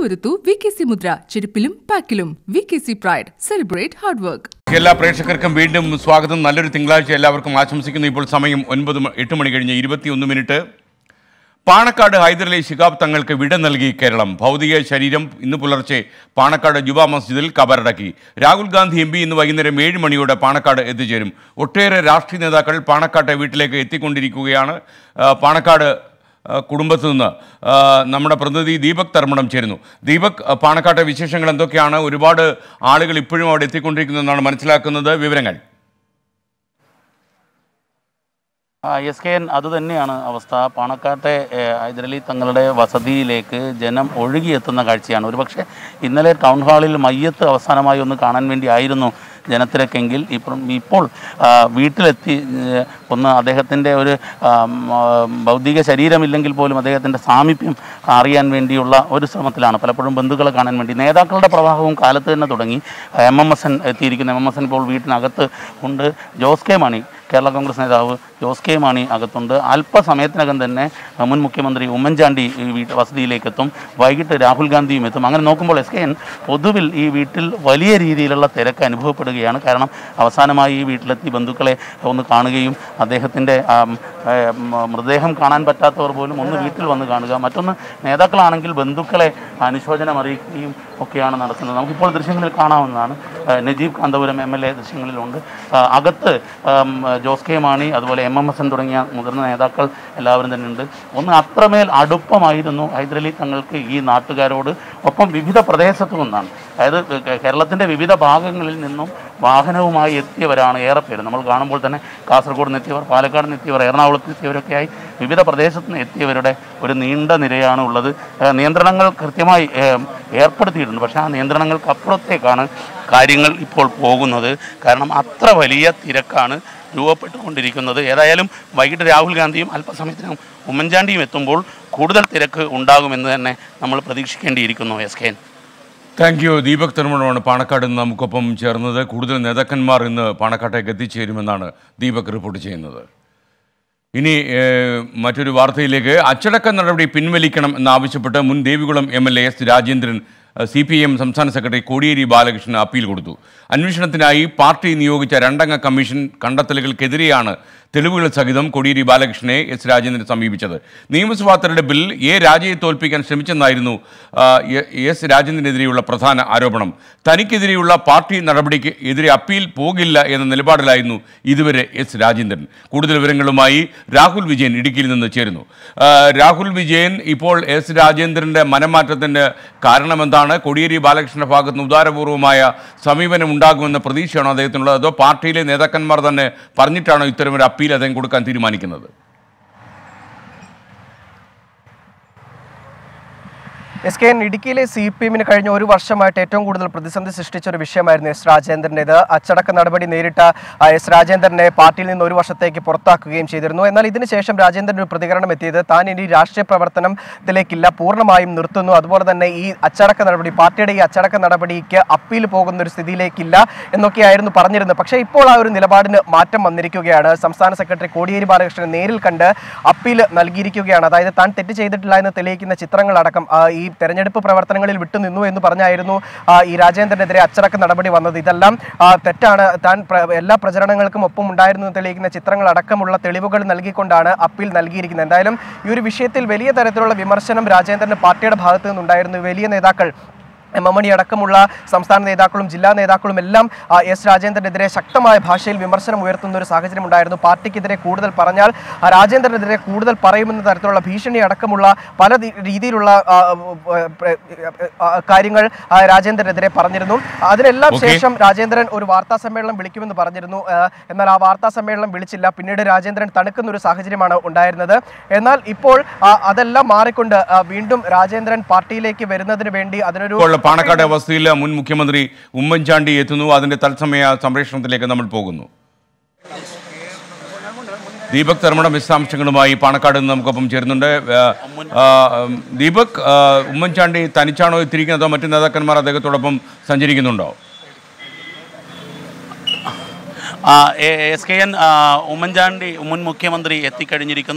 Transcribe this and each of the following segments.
ഉറപ്പുവരുത്തൂ V K C മുദ്ര ചെരുപ്പിലും പാക്കിലും V K C pride celebrate hard work എല്ലാ പ്രേക്ഷകർക്കും വീണ്ടും സ്വാഗതം നല്ലൊരു തിങ്കളാഴ്ച എല്ലാവർക്കും ആശംസിക്കുന്നു ഇപ്പോൾ സമയം ഒൻപത് മ- എട്ട് മണി കഴിഞ്ഞ് ഇരുപത്തിയൊന്ന് മിനിറ്റ് പാണക്കാട് ഹൈദരലി ശിഹാബ് തങ്ങൾക്ക് വിട നൽകി കേരളം ഭൗതിക ശരീരം ഇന്ന് പുലർച്ചെ പാണക്കാട് ജുബ മസ്ജിദിൽ കബറടക്കി രാഹുൽ ഗാന്ധി എം പി ഇന്ന് വൈകുന്നേരം ഏഴ് മണിയോടെ പാണക്കാട് എത്തിച്ചേരും ഒട്ടേറെ രാഷ്ട്രീയ നേതാക്കൾ പാണക്കാട്ടെ വീട്ടിലേക്ക് എത്തിക്കൊണ്ടിരിക്കുകയാണ് ആ, പാണക്കാട് ആ, കുടുംബത്തു നിന്ന് ആ, നമ്മുടെ പ്രതിനിധി ദീപക് തർമ്മണം ചേരുന്നു ദീപക് ആ, പാണക്കാട്ടെ വിശേഷങ്ങൾ എന്തൊക്കെയാണ് ഒരുപാട് ആളുകൾ ഇപ്പോഴും അവിടെ എത്തിക്കൊണ്ടിരിക്കുന്നതെന്നാണ് മനസ്സിലാക്കുന്നത് വിവരങ്ങൾ ആ, എസ് കെ എൻ അതുതന്നെയാണ് അവസ്ഥ പാണക്കാട്ടെ ഏ, ഹൈദരലി തങ്ങളുടെ വസതിയിലേക്ക് ജനം ഒഴുകിയെത്തുന്ന കാഴ്ചയാണ് ഒരുപക്ഷെ ഇന്നലെ ടൗൺ ഹാളിൽ മയ്യത്ത് അവസാനമായി ഒന്ന് കാണാൻ വേണ്ടി ആയിരുന്നു ജനത്തിരക്കെങ്കിൽ ഇപ്പം ഇപ്പോൾ ആ, വീട്ടിലെത്തി ഏ, ഒന്ന് അദ്ദേഹത്തിൻ്റെ ഒരു ആ, മ, ഭൗതിക ശരീരമില്ലെങ്കിൽ പോലും അദ്ദേഹത്തിൻ്റെ സാമീപ്യം അറിയാൻ വേണ്ടിയുള്ള ഒരു ശ്രമത്തിലാണ് പലപ്പോഴും ബന്ധുക്കളെ കാണാൻ വേണ്ടി നേതാക്കളുടെ പ്രവാഹവും കാലത്ത് തന്നെ തുടങ്ങി എം എം എസ് എൻ എത്തിയിരിക്കുന്നു എം എം എസ് എൻ ഇപ്പോൾ വീട്ടിനകത്ത് ഉണ്ട് ജോസ് കെ മാണി കേരള കോൺഗ്രസ് നേതാവ് ജോസ് കെ മാണി അകത്തുണ്ട് അല്പസമയത്തിനകം തന്നെ അഹ്, മുൻ മുഖ്യമന്ത്രി ഉമ്മൻചാണ്ടി ഈ വീട്ട് വസതിയിലേക്ക് എത്തും വൈകിട്ട് രാഹുൽ ഗാന്ധിയും എത്തും അങ്ങനെ നോക്കുമ്പോൾ എസ് കെ എൻ പൊതുവിൽ ഈ വീട്ടിൽ വലിയ രീതിയിലുള്ള തിരക്ക് അനുഭവപ്പെടുകയാണ് കാരണം അവസാനമായി ഈ വീട്ടിലെത്തി ബന്ധുക്കളെ ഒന്ന് കാണുകയും അദ്ദേഹത്തിൻ്റെ ആം, ഏ, മ- മൃതദേഹം കാണാൻ പറ്റാത്തവർ പോലും ഒന്ന് വീട്ടിൽ വന്ന് കാണുക മറ്റൊന്ന് നേതാക്കളാണെങ്കിൽ ബന്ധുക്കളെ അനുശോചനം അറിയിക്കുകയും ഒക്കെയാണ് നടക്കുന്നത് നമുക്കിപ്പോൾ ദൃശ്യങ്ങളിൽ കാണാവുന്നതാണ് ആ, Najeeb Kanthapuram M L A ദൃശ്യങ്ങളിലുണ്ട് ആ, അകത്ത് ആം, ജോസ് കെ മാണി അതുപോലെ എം എം എസ് എൻ തുടങ്ങിയ മുതിർന്ന നേതാക്കൾ എല്ലാവരും തന്നെ ഉണ്ട് ഒന്ന് അത്രമേൽ അടുപ്പമായിരുന്നു ഹൈദരലി തങ്ങൾക്ക് ഈ നാട്ടുകാരോട് ഒപ്പം വിവിധ പ്രദേശത്തു നിന്നാണ് അതായത് കേ- കേരളത്തിൻ്റെ വിവിധ ഭാഗങ്ങളിൽ നിന്നും വാഹനവുമായി എത്തിയവരാണ് ഏറെ പേര് നമ്മൾ കാണുമ്പോൾ തന്നെ കാസർഗോഡ് നിന്ന് എത്തിയവർ പാലക്കാട് നിന്ന് എത്തിയവർ എറണാകുളത്ത് നിന്ന് എത്തിയവരൊക്കെയായി വിവിധ പ്രദേശത്ത് നിന്ന് എത്തിയവരുടെ ഒരു നീണ്ട നിരയാണ് ഉള്ളത് ഏഹ് നിയന്ത്രണങ്ങൾ കൃത്യമായി ഏഹ് ഏർപ്പെടുത്തിയിട്ടുണ്ട് പക്ഷേ ആ നിയന്ത്രണങ്ങൾക്ക് അപ്പുറത്തേക്കാണ് കാര്യങ്ങൾ ഇപ്പോൾ പോകുന്നത് കാരണം അത്ര വലിയ തിരക്കാണ് രൂപപ്പെട്ടുകൊണ്ടിരിക്കുന്നത് ഏതായാലും വൈകിട്ട് രാഹുൽ ഗാന്ധിയും അല്പസമയത്തിനും ഉമ്മൻചാണ്ടിയും എത്തുമ്പോൾ കൂടുതൽ തിരക്ക് ഉണ്ടാകുമെന്ന് തന്നെ നമ്മൾ പ്രതീക്ഷിക്കേണ്ടിയിരിക്കുന്നു S K N thank you Deepak തെരുമണമാണ് പാണക്കാട് നിന്ന് നമുക്കൊപ്പം ചേർന്നത് കൂടുതൽ നേതാക്കന്മാർ ഇന്ന് പാണക്കാട്ടേക്ക് എത്തിച്ചേരുമെന്നാണ് ദീപക് റിപ്പോർട്ട് ചെയ്യുന്നത് ഇനി ഏഹ്, മറ്റൊരു വാർത്തയിലേക്ക് അച്ചടക്ക നടപടി പിൻവലിക്കണം എന്നാവശ്യപ്പെട്ട് മുൻ Devikulam M L A S Rajendran C P M സംസ്ഥാന സെക്രട്ടറി കോടിയേരി ബാലകൃഷ്ണൻ അപ്പീൽ കൊടുത്തു അന്വേഷണത്തിനായി പാർട്ടി നിയോഗിച്ച രണ്ടംഗ കമ്മീഷൻ കണ്ടെത്തലുകൾക്കെതിരെയാണ് തെളിവുകൾ സഹിതം കോടിയേരി ബാലകൃഷ്ണനെ എസ് രാജേന്ദ്രൻ സമീപിച്ചത് നിയമസഭാ തെരഞ്ഞെടുപ്പിൽ എ രാജയെ തോൽപ്പിക്കാൻ ശ്രമിച്ചെന്നായിരുന്നു ആ, എ- എസ് രാജേന്ദ്രനെതിരെയുള്ള പ്രധാന ആരോപണം തനിക്കെതിരെയുള്ള പാർട്ടി നടപടിക്ക് എതിരെ അപ്പീൽ പോകില്ല എന്ന നിലപാടിലായിരുന്നു ഇതുവരെ എസ് രാജേന്ദ്രൻ കൂടുതൽ വിവരങ്ങളുമായി രാഹുൽ വിജയൻ ഇടുക്കിയിൽ നിന്ന് ചേരുന്നു ആ, രാഹുൽ വിജയൻ ഇപ്പോൾ എസ് രാജേന്ദ്രന്റെ മനംമാറ്റത്തിന് കാരണമെന്താണ് കോടിയേരി ബാലകൃഷ്ണന്റെ ഭാഗത്ത് നിന്ന് ഉദാരപൂർവമായ സമീപനം ഉണ്ടാകുമെന്ന പ്രതീക്ഷയാണോ അദ്ദേഹത്തിനുള്ളത് അതോ പാർട്ടിയിലെ നേതാക്കന്മാർ തന്നെ പറഞ്ഞിട്ടാണോ ഇത്തരമൊരു അപ്പീൽ അദ്ദേഹം കൊടുക്കാൻ തീരുമാനിക്കുന്നത് എസ് കെ എൻ ഇടുക്കിയിലെ സി പി എമ്മിന് കഴിഞ്ഞ ഒരു വർഷമായിട്ട് ഏറ്റവും കൂടുതൽ പ്രതിസന്ധി സൃഷ്ടിച്ച ഒരു വിഷയമായിരുന്നു എസ് രാജേന്ദ്രൻ്റേത് അച്ചടക്ക നടപടി നേരിട്ട ആ, എസ് രാജേന്ദ്രനെ പാർട്ടിയിൽ നിന്ന് ഒരു വർഷത്തേക്ക് പുറത്താക്കുകയും ചെയ്തിരുന്നു എന്നാൽ ഇതിനുശേഷം രാജേന്ദ്രൻ ഒരു പ്രതികരണം എത്തിയത് താൻ ഇനി രാഷ്ട്രീയ പ്രവർത്തനത്തിലേക്കില്ല പൂർണ്ണമായും നിർത്തുന്നു അതുപോലെ തന്നെ ഈ അച്ചടക്ക നടപടി പാർട്ടിയുടെ ഈ അച്ചടക്ക നടപടിക്ക് അപ്പീൽ പോകുന്ന ഒരു സ്ഥിതിയിലേക്കില്ല എന്നൊക്കെയായിരുന്നു പറഞ്ഞിരുന്നത് പക്ഷേ ഇപ്പോൾ ആ ഒരു നിലപാടിന് മാറ്റം വന്നിരിക്കുകയാണ് സംസ്ഥാന സെക്രട്ടറി കോടിയേരി ബാലകൃഷ്ണൻ നേരിൽ കണ്ട് അപ്പീൽ നൽകിയിരിക്കുകയാണ് അതായത് താൻ തെറ്റ് ചെയ്തിട്ടില്ല എന്ന് തെളിയിക്കുന്ന ചിത്രങ്ങളടക്കം ആ, ഈ തെരഞ്ഞെടുപ്പ് പ്രവർത്തനങ്ങളിൽ വിട്ടുനിന്നു എന്ന് പറഞ്ഞായിരുന്നു ആ, ഈ രാജേന്ദ്രനെതിരെ അച്ചടക്ക നടപടി വന്നത് ഇതെല്ലാം ആ, തെറ്റാണ് താൻ പ്ര- എല്ലാ പ്രചരണങ്ങൾക്കും ഒപ്പം ഉണ്ടായിരുന്നു എന്ന് തെളിയിക്കുന്ന ചിത്രങ്ങളടക്കമുള്ള തെളിവുകൾ നൽകിക്കൊണ്ടാണ് അപ്പീൽ നൽകിയിരിക്കുന്നത് എന്തായാലും ഈ ഒരു വിഷയത്തിൽ വലിയ തരത്തിലുള്ള വിമർശനം രാജേന്ദ്രന് പാർട്ടിയുടെ ഭാഗത്തു നിന്നുണ്ടായിരുന്നു വലിയ നേതാക്കൾ എം എം മണി അടക്കമുള്ള സംസ്ഥാന നേതാക്കളും ജില്ലാ നേതാക്കളും എല്ലാം ആ, എസ് രാജേന്ദ്രനെതിരെ ശക്തമായ ഭാഷയിൽ വിമർശനം ഉയർത്തുന്ന ഒരു സാഹചര്യം ഉണ്ടായിരുന്നു പാർട്ടിക്കെതിരെ കൂടുതൽ പറഞ്ഞാൽ ആ, രാജേന്ദ്രനെതിരെ കൂടുതൽ പറയുമെന്ന തരത്തിലുള്ള ഭീഷണി അടക്കമുള്ള പല ദി- രീതിയിലുള്ള ആ, ആ, ആ, കാര്യങ്ങൾ ആ, രാജേന്ദ്രനെതിരെ പറഞ്ഞിരുന്നു അതിനെല്ലാം Okay. ശേഷം രാജേന്ദ്രൻ ഒരു വാർത്താ സമ്മേളനം വിളിക്കുമെന്ന് പറഞ്ഞിരുന്നു ആ, എന്നാൽ ആ വാർത്താ സമ്മേളനം വിളിച്ചില്ല പിന്നീട് രാജേന്ദ്രൻ തണുക്കുന്ന ഒരു സാഹചര്യമാണ് ഉണ്ടായിരുന്നത് എന്നാൽ ഇപ്പോൾ ആ, അതെല്ലാം മാറിക്കൊണ്ട് ആ, വീണ്ടും രാജേന്ദ്രൻ പാർട്ടിയിലേക്ക് വരുന്നതിന് വേണ്ടി അതിനൊരു ഇപ്പോൾ പാണക്കാട് അവസ്ഥയിൽ മുൻ മുഖ്യമന്ത്രി ഉമ്മൻചാണ്ടി എത്തുന്നു അതിന്റെ തത്സമയ സംപ്രേഷണത്തിലേക്ക് നമ്മൾ പോകുന്നു ദീപക് തർമ്മടം വിശദാംശങ്ങളുമായി പാണക്കാട് നിന്ന് നമുക്കൊപ്പം ചേരുന്നുണ്ട് ആ, ആ, ഉം, ദീപക് ആ, ഉമ്മൻചാണ്ടി തനിച്ചാണോ എത്തിയിരിക്കുന്നത് അതോ മറ്റു നേതാക്കന്മാർ അദ്ദേഹത്തോടൊപ്പം സഞ്ചരിക്കുന്നുണ്ടോ ആ, എ- എസ് കെ എൻ ആ, ഉമ്മൻചാണ്ടി മുൻ മുഖ്യമന്ത്രി എത്തിക്കഴിഞ്ഞിരിക്കുന്നു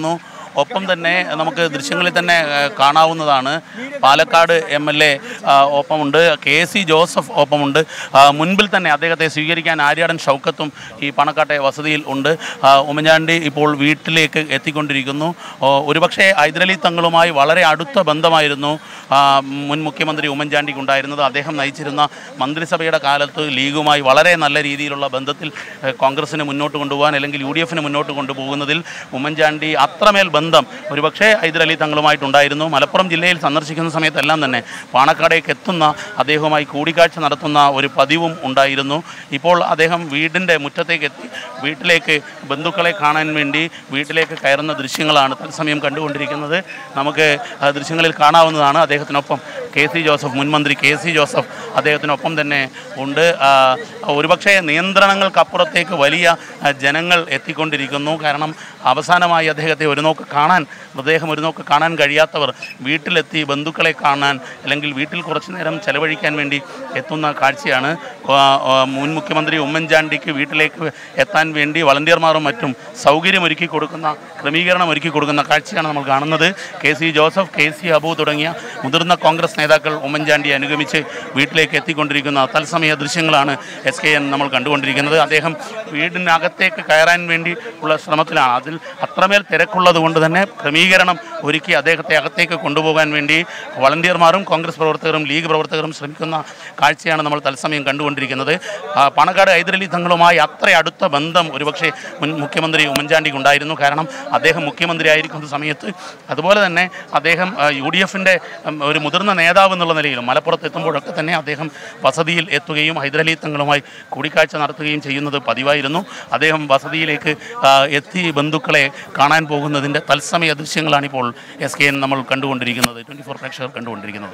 ഒപ്പം തന്നെ നമുക്ക് ദൃശ്യങ്ങളിൽ തന്നെ ആ, കാണാവുന്നതാണ് പാലക്കാട് എം എൽ എ ഒപ്പമുണ്ട് കെ സി ജോസഫ് ഒപ്പമുണ്ട് ആ, മുൻപിൽ തന്നെ അദ്ദേഹത്തെ സ്വീകരിക്കാൻ ആര്യാടൻ ഷൗക്കത്തും ഈ പണക്കാട്ടെ വസതിയിൽ ഉണ്ട് ആ, ഉമ്മൻചാണ്ടി ഇപ്പോൾ വീട്ടിലേക്ക് എത്തിക്കൊണ്ടിരിക്കുന്നു ഓ, ഒരുപക്ഷെ ഹൈദരലി തങ്ങളുമായി വളരെ അടുത്ത ബന്ധമായിരുന്നു ആ, മുൻ മുഖ്യമന്ത്രി ഉമ്മൻചാണ്ടിക്ക് ഉണ്ടായിരുന്നത് അദ്ദേഹം നയിച്ചിരുന്ന മന്ത്രിസഭയുടെ കാലത്ത് ലീഗുമായി വളരെ നല്ല രീതിയിലുള്ള ബന്ധത്തിൽ ഏഹ്, കോൺഗ്രസിനെ മുന്നോട്ട് കൊണ്ടുപോകാൻ അല്ലെങ്കിൽ യു ഡി എഫിനെ മുന്നോട്ട് കൊണ്ടുപോകുന്നതിൽ ഉമ്മൻചാണ്ടി അത്രമേൽ ബന്ധം ഒരുപക്ഷെ ഹൈദരലി തങ്ങളുമായിട്ടുണ്ടായിരുന്നു മലപ്പുറം ജില്ലയിൽ സന്ദർശിക്കുന്ന സമയത്തെല്ലാം തന്നെ പാണക്കാടേക്ക് എത്തുന്ന അദ്ദേഹവുമായി കൂടിക്കാഴ്ച നടത്തുന്ന ഒരു പതിവും ഉണ്ടായിരുന്നു ഇപ്പോൾ അദ്ദേഹം വീടിൻ്റെ മുറ്റത്തേക്ക് എത്തി വീട്ടിലേക്ക് ബന്ധുക്കളെ കാണാൻ വേണ്ടി വീട്ടിലേക്ക് കയറുന്ന ദൃശ്യങ്ങളാണ് തത്സമയം കണ്ടുകൊണ്ടിരിക്കുന്നത് നമുക്ക് ആ ദൃശ്യങ്ങളിൽ കാണാവുന്നതാണ് അദ്ദേഹത്തിനൊപ്പം കെ സി ജോസഫ് മുൻമന്ത്രി കെ സി ജോസഫ് അദ്ദേഹത്തിനൊപ്പം തന്നെ ഉണ്ട് ആ, ഒരുപക്ഷെ നിയന്ത്രണങ്ങൾക്കപ്പുറത്തേക്ക് വലിയ ആ, ജനങ്ങൾ എത്തിക്കൊണ്ടിരിക്കുന്നു കാരണം അവസാനമായി അദ്ദേഹത്തെ ഒരു നോക്ക് കാണാൻ മൃതദേഹം ഒരു നോക്ക് കാണാൻ കഴിയാത്തവർ വീട്ടിലെത്തി ബന്ധുക്കളെ കാണാൻ അല്ലെങ്കിൽ വീട്ടിൽ കുറച്ചു നേരം ചെലവഴിക്കാൻ വേണ്ടി എത്തുന്ന കാഴ്ചയാണ് ആ, ആ, മുൻ മുഖ്യമന്ത്രി ഉമ്മൻചാണ്ടിക്ക് വീട്ടിലേക്ക് എത്താൻ വേണ്ടി വളണ്ടിയർമാരും മറ്റും സൗകര്യമൊരുക്കി കൊടുക്കുന്ന ക്രമീകരണം ഒരുക്കി കൊടുക്കുന്ന കാഴ്ചയാണ് നമ്മൾ കാണുന്നത് K C Joseph K C Abu തുടങ്ങിയ മുതിർന്ന കോൺഗ്രസ് നേതാക്കൾ ഉമ്മൻചാണ്ടിയെ അനുഗമിച്ച് വീട്ടിലേക്ക് എത്തിക്കൊണ്ടിരിക്കുന്ന തത്സമയ ദൃശ്യങ്ങളാണ് എസ് കെ എൻ നമ്മൾ കണ്ടുകൊണ്ടിരിക്കുന്നത് അദ്ദേഹം വീടിനകത്തേക്ക് കയറാൻ വേണ്ടി ഉള്ള ശ്രമത്തിലാണ് അതിൽ അത്രമേൽ തിരക്കുള്ളത് കൊണ്ട് തന്നെ ക്രമീകരണം ഒരുക്കി അദ്ദേഹത്തെ അകത്തേക്ക് കൊണ്ടുപോകാൻ വേണ്ടി വളണ്ടിയർമാരും കോൺഗ്രസ് പ്രവർത്തകരും ലീഗ് പ്രവർത്തകരും ശ്രമിക്കുന്ന കാഴ്ചയാണ് നമ്മൾ തത്സമയം കണ്ടുകൊണ്ടിരിക്കുന്നത് ആ, പണക്കാട് ഹൈദരലി തങ്ങളുമായി അത്ര അടുത്ത ബന്ധം ഒരുപക്ഷെ മുൻ മുഖ്യമന്ത്രി ഉമ്മൻചാണ്ടിക്ക് ഉണ്ടായിരുന്നു കാരണം അദ്ദേഹം മുഖ്യമന്ത്രി ആയിരിക്കുന്ന സമയത്ത് അതുപോലെ തന്നെ അദ്ദേഹം യു ഡി എഫിൻ്റെ ഒരു മുതിർന്ന നേതാവ് എന്നുള്ള നിലയിലും മലപ്പുറത്ത് എത്തുമ്പോഴൊക്കെ തന്നെ അദ്ദേഹം വസതിയിൽ എത്തുകയും ഹൈദരലി തങ്ങളുമായി കൂടിക്കാഴ്ച നടത്തുകയും ചെയ്യുന്നത് പതിവായിരുന്നു അദ്ദേഹം വസതിയിലേക്ക് ആ, എത്തി ബന്ധുക്കളെ കാണാൻ പോകുന്നതിൻ്റെ തത്സമയ ദൃശ്യങ്ങളാണിപ്പോൾ എസ് കെ എൻ നമ്മൾ കണ്ടുകൊണ്ടിരിക്കുന്നത് ട്വൻറ്റി ഫോർ പ്രേക്ഷകർ കണ്ടുകൊണ്ടിരിക്കുന്നത്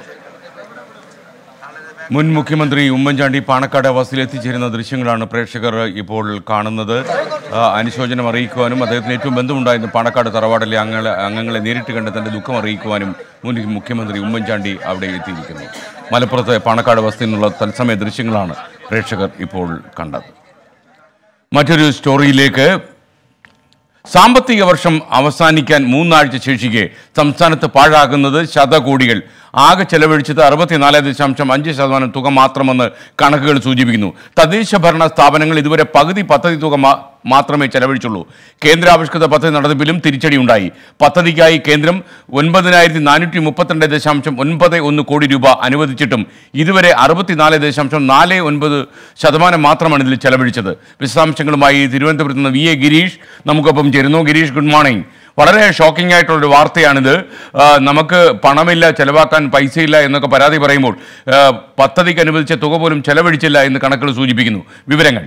മുൻ മുഖ്യമന്ത്രി ഉമ്മൻചാണ്ടി പാണക്കാട് വസതിയിൽ എത്തിച്ചേരുന്ന ദൃശ്യങ്ങളാണ് പ്രേക്ഷകർ ഇപ്പോൾ കാണുന്നത് ആ, അനുശോചനം അറിയിക്കുവാനും അദ്ദേഹത്തിന് ഏറ്റവും ബന്ധമുണ്ടായിരുന്ന പാണക്കാട് തറവാടിലെ അംഗങ്ങളെ അംഗങ്ങളെ നേരിട്ട് കണ്ട് തന്റെ ദുഃഖം അറിയിക്കുവാനും മുൻ മുഖ്യമന്ത്രി ഉമ്മൻചാണ്ടി അവിടെ എത്തിയിരിക്കുന്നു മലപ്പുറത്തെ പാണക്കാട് വസതിയിൽ നിന്നുള്ള തത്സമയ ദൃശ്യങ്ങളാണ് പ്രേക്ഷകർ ഇപ്പോൾ കണ്ടത് മറ്റൊരു സ്റ്റോറിയിലേക്ക് സാമ്പത്തിക വർഷം അവസാനിക്കാൻ മൂന്നാഴ്ച ശേഷിക്കെ സംസ്ഥാനത്ത് പാഴാകുന്നത് ശതകോടികൾ ആകെ ചെലവഴിച്ചത് അറുപത്തിനാല് ദശാംശം അഞ്ച് ശതമാനം തുക മാത്രമെന്ന് കണക്കുകൾ സൂചിപ്പിക്കുന്നു തദ്ദേശ ഭരണ സ്ഥാപനങ്ങൾ ഇതുവരെ പകുതി പദ്ധതി തുക മാ- മാത്രമേ ചെലവഴിച്ചുള്ളൂ കേന്ദ്രാവിഷ്കൃത പദ്ധതി നടത്തിപ്പിലും തിരിച്ചടി ഉണ്ടായി പദ്ധതിക്കായി കേന്ദ്രം ഒൻപതിനായിരത്തി നാനൂറ്റി മുപ്പത്തിരണ്ട് ദശാംശം ഒൻപത് ഒന്ന് കോടി രൂപ അനുവദിച്ചിട്ടും ഇതുവരെ അറുപത്തിനാല് ദശാംശം നാല് ഒൻപത് ശതമാനം മാത്രമാണ് ഇതിൽ ചെലവഴിച്ചത് വിശദാംശങ്ങളുമായി തിരുവനന്തപുരത്ത് നിന്ന് വി എ ഗിരീഷ് നമുക്കൊപ്പം ചേരുന്നു ഗിരീഷ് ഗുഡ് മോർണിംഗ് വളരെ ഷോക്കിംഗ് ആയിട്ടുള്ളൊരു വാർത്തയാണിത് ആ, നമുക്ക് പണമില്ല ചെലവാക്കാൻ പൈസയില്ല എന്നൊക്കെ പരാതി പറയുമ്പോൾ ആ, പദ്ധതിക്ക് അനുവദിച്ച തുക പോലും ചെലവഴിച്ചില്ല എന്ന് കണക്കുകൾ സൂചിപ്പിക്കുന്നു വിവരങ്ങൾ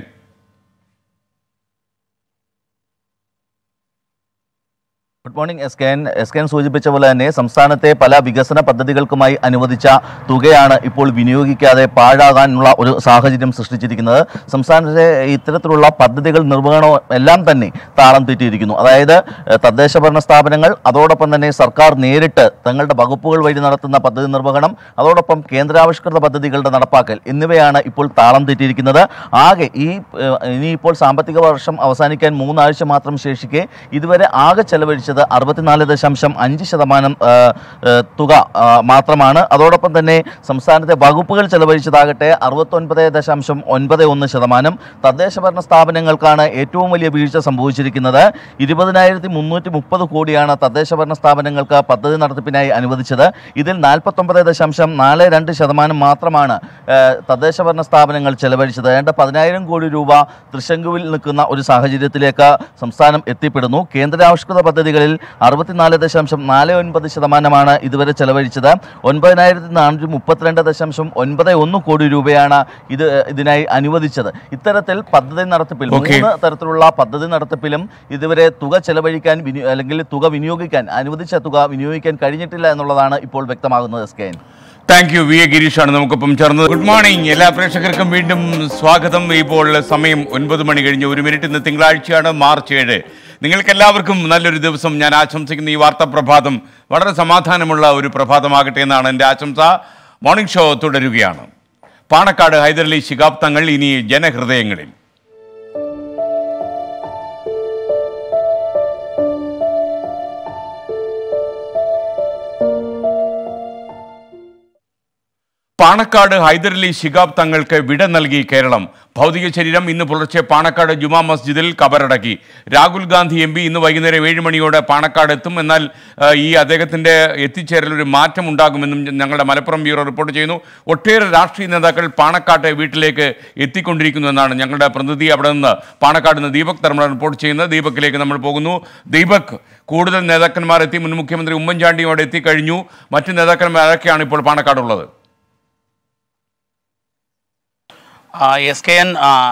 good morning S K N S K N സൂചിപ്പിച്ച പോലെ തന്നെ സംസ്ഥാനത്തെ പല വികസന പദ്ധതികൾക്കുമായി അനുവദിച്ച തുകയാണ് ഇപ്പോൾ വിനിയോഗിക്കാതെ പാഴാകാനുള്ള ഒരു സാഹചര്യം സൃഷ്ടിച്ചിരിക്കുന്നത് സംസ്ഥാനത്തെ ഇത്തരത്തിലുള്ള പദ്ധതികൾ നിർവഹണം എല്ലാം തന്നെ താളം തെറ്റിയിരിക്കുന്നു അതായത് ഏഹ്, തദ്ദേശ ഭരണ സ്ഥാപനങ്ങൾ അതോടൊപ്പം തന്നെ സർക്കാർ നേരിട്ട് തങ്ങളുടെ വകുപ്പുകൾ വഴി നടത്തുന്ന പദ്ധതി നിർവഹണം അതോടൊപ്പം കേന്ദ്രാവിഷ്കൃത പദ്ധതികളുടെ നടപ്പാക്കൽ എന്നിവയാണ് ഇപ്പോൾ താളം തെറ്റിയിരിക്കുന്നത് ആകെ ഈ ഏഹ്, ഇനിയിപ്പോൾ സാമ്പത്തിക വർഷം അവസാനിക്കാൻ മൂന്നാഴ്ച മാത്രം ശേഷിക്കെ ഇതുവരെ ആകെ ചെലവഴിച്ചത് അറുപത്തിനാല് ദശാംശം അഞ്ച് ശതമാനം ആ, ആ, തുക ആ, മാത്രമാണ് അതോടൊപ്പം തന്നെ സംസ്ഥാനത്തെ വകുപ്പുകൾ ചെലവഴിച്ചതാകട്ടെ അറുപത്തൊൻപത് ദശാംശം ഒൻപത് ഒന്ന് ശതമാനം തദ്ദേശ ഭരണ സ്ഥാപനങ്ങൾക്കാണ് ഏറ്റവും വലിയ വീഴ്ച സംഭവിച്ചിരിക്കുന്നത് ഇരുപതിനായിരത്തി മുന്നൂറ്റി മുപ്പത് കോടിയാണ് തദ്ദേശ ഭരണ സ്ഥാപനങ്ങൾക്ക് പദ്ധതി നടത്തിപ്പിനായി അനുവദിച്ചത് ഇതിൽ നാൽപ്പത്തൊമ്പത് ദശാംശം നാല് രണ്ട് ശതമാനം മാത്രമാണ് ആ, തദ്ദേശ ഭരണ സ്ഥാപനങ്ങൾ ചെലവഴിച്ചത് ഏതാണ്ട് പതിനായിരം കോടി രൂപ തൃശങ്കുവിൽ നിൽക്കുന്ന ഒരു സാഹചര്യത്തിലേക്ക് സംസ്ഥാനം എത്തിപ്പെടുന്നു കേന്ദ്രാവിഷ്കൃത പദ്ധതികളിൽ അറുപത്തിനാല് ദശാംശം നാല് ഒൻപത് ശതമാനമാണ് ഇതുവരെ ചെലവഴിച്ചത് ഒൻപതിനായിരത്തി നാനൂറ്റി മുപ്പത്തിരണ്ട് ദശാംശം ഒൻപത് ഒന്ന് കോടി രൂപയാണ് ഇത് ഇതിനായി അനുവദിച്ചത് ഇത്തരത്തിൽ പദ്ധതി നടത്തിപ്പിൽ Okay. മൂന്ന് തരത്തിലുള്ള പദ്ധതി നടത്തിപ്പിലും ഇതുവരെ തുക ചെലവഴിക്കാൻ വിനി- അല്ലെങ്കിൽ തുക വിനിയോഗിക്കാൻ അനുവദിച്ച തുക വിനിയോഗിക്കാൻ കഴിഞ്ഞിട്ടില്ല എന്നുള്ളതാണ് ഇപ്പോൾ വ്യക്തമാകുന്നത് S K N thank you V A ഗിരീഷാണ് നമുക്കൊപ്പം ചേർന്നത് ഗുഡ് മോർണിംഗ് എല്ലാ പ്രേക്ഷകർക്കും വീണ്ടും സ്വാഗതം ഇപ്പോൾ സമയം ഒൻപത് മണി കഴിഞ്ഞ് ഒരു മിനിറ്റ് ഇന്ന് തിങ്കളാഴ്ചയാണ് മാർച്ച് ഏഴ് നിങ്ങൾക്ക് എല്ലാവർക്കും നല്ലൊരു ദിവസം ഞാൻ ആശംസിക്കുന്ന ഈ വാർത്താ പ്രഭാതം വളരെ സമാധാനമുള്ള ഒരു പ്രഭാതമാകട്ടെ എന്നാണ് എൻ്റെ ആശംസ മോർണിംഗ് ഷോ തുടരുകയാണ് പാണക്കാട് ഹൈദരലി ശിഹാബ് തങ്ങൾ ഇനി ജനഹൃദയങ്ങളിൽ പാണക്കാട് ഹൈദരലി ശിഹാബ് തങ്ങൾക്ക് വിട നൽകി കേരളം ഭൗതിക ശരീരം ഇന്ന് പുലർച്ചെ പാണക്കാട് ജുമാ മസ്ജിദിൽ കബറടക്കി രാഹുൽ ഗാന്ധി എം പി ഇന്ന് വൈകുന്നേരം ഏഴ് മണിയോടെ പാണക്കാട് എത്തും എന്നാൽ ആ, ഈ അദ്ദേഹത്തിന്റെ എത്തിച്ചേരൽ ഒരു മാറ്റം ഉണ്ടാകുമെന്നും ഞങ്ങളുടെ മലപ്പുറം ബ്യൂറോ റിപ്പോർട്ട് ചെയ്യുന്നു ഒട്ടേറെ രാഷ്ട്രീയ നേതാക്കൾ പാണക്കാട്ടെ വീട്ടിലേക്ക് എത്തിക്കൊണ്ടിരിക്കുന്നു എന്നാണ് ഞങ്ങളുടെ പ്രതിനിധി അവിടെ നിന്ന് പാണക്കാട് നിന്ന് ദീപക് ധർമ്മ റിപ്പോർട്ട് ചെയ്യുന്നത് ദീപക്കിലേക്ക് നമ്മൾ പോകുന്നു ദീപക് കൂടുതൽ നേതാക്കന്മാർ എത്തി മുൻ മുഖ്യമന്ത്രി ഉമ്മൻചാണ്ടിയും അവിടെ എത്തിക്കഴിഞ്ഞു മറ്റു നേതാക്കന്മാർ ആരൊക്കെയാണ് ഇപ്പോൾ പാണക്കാടുള്ളത് എസ് കെ എൻ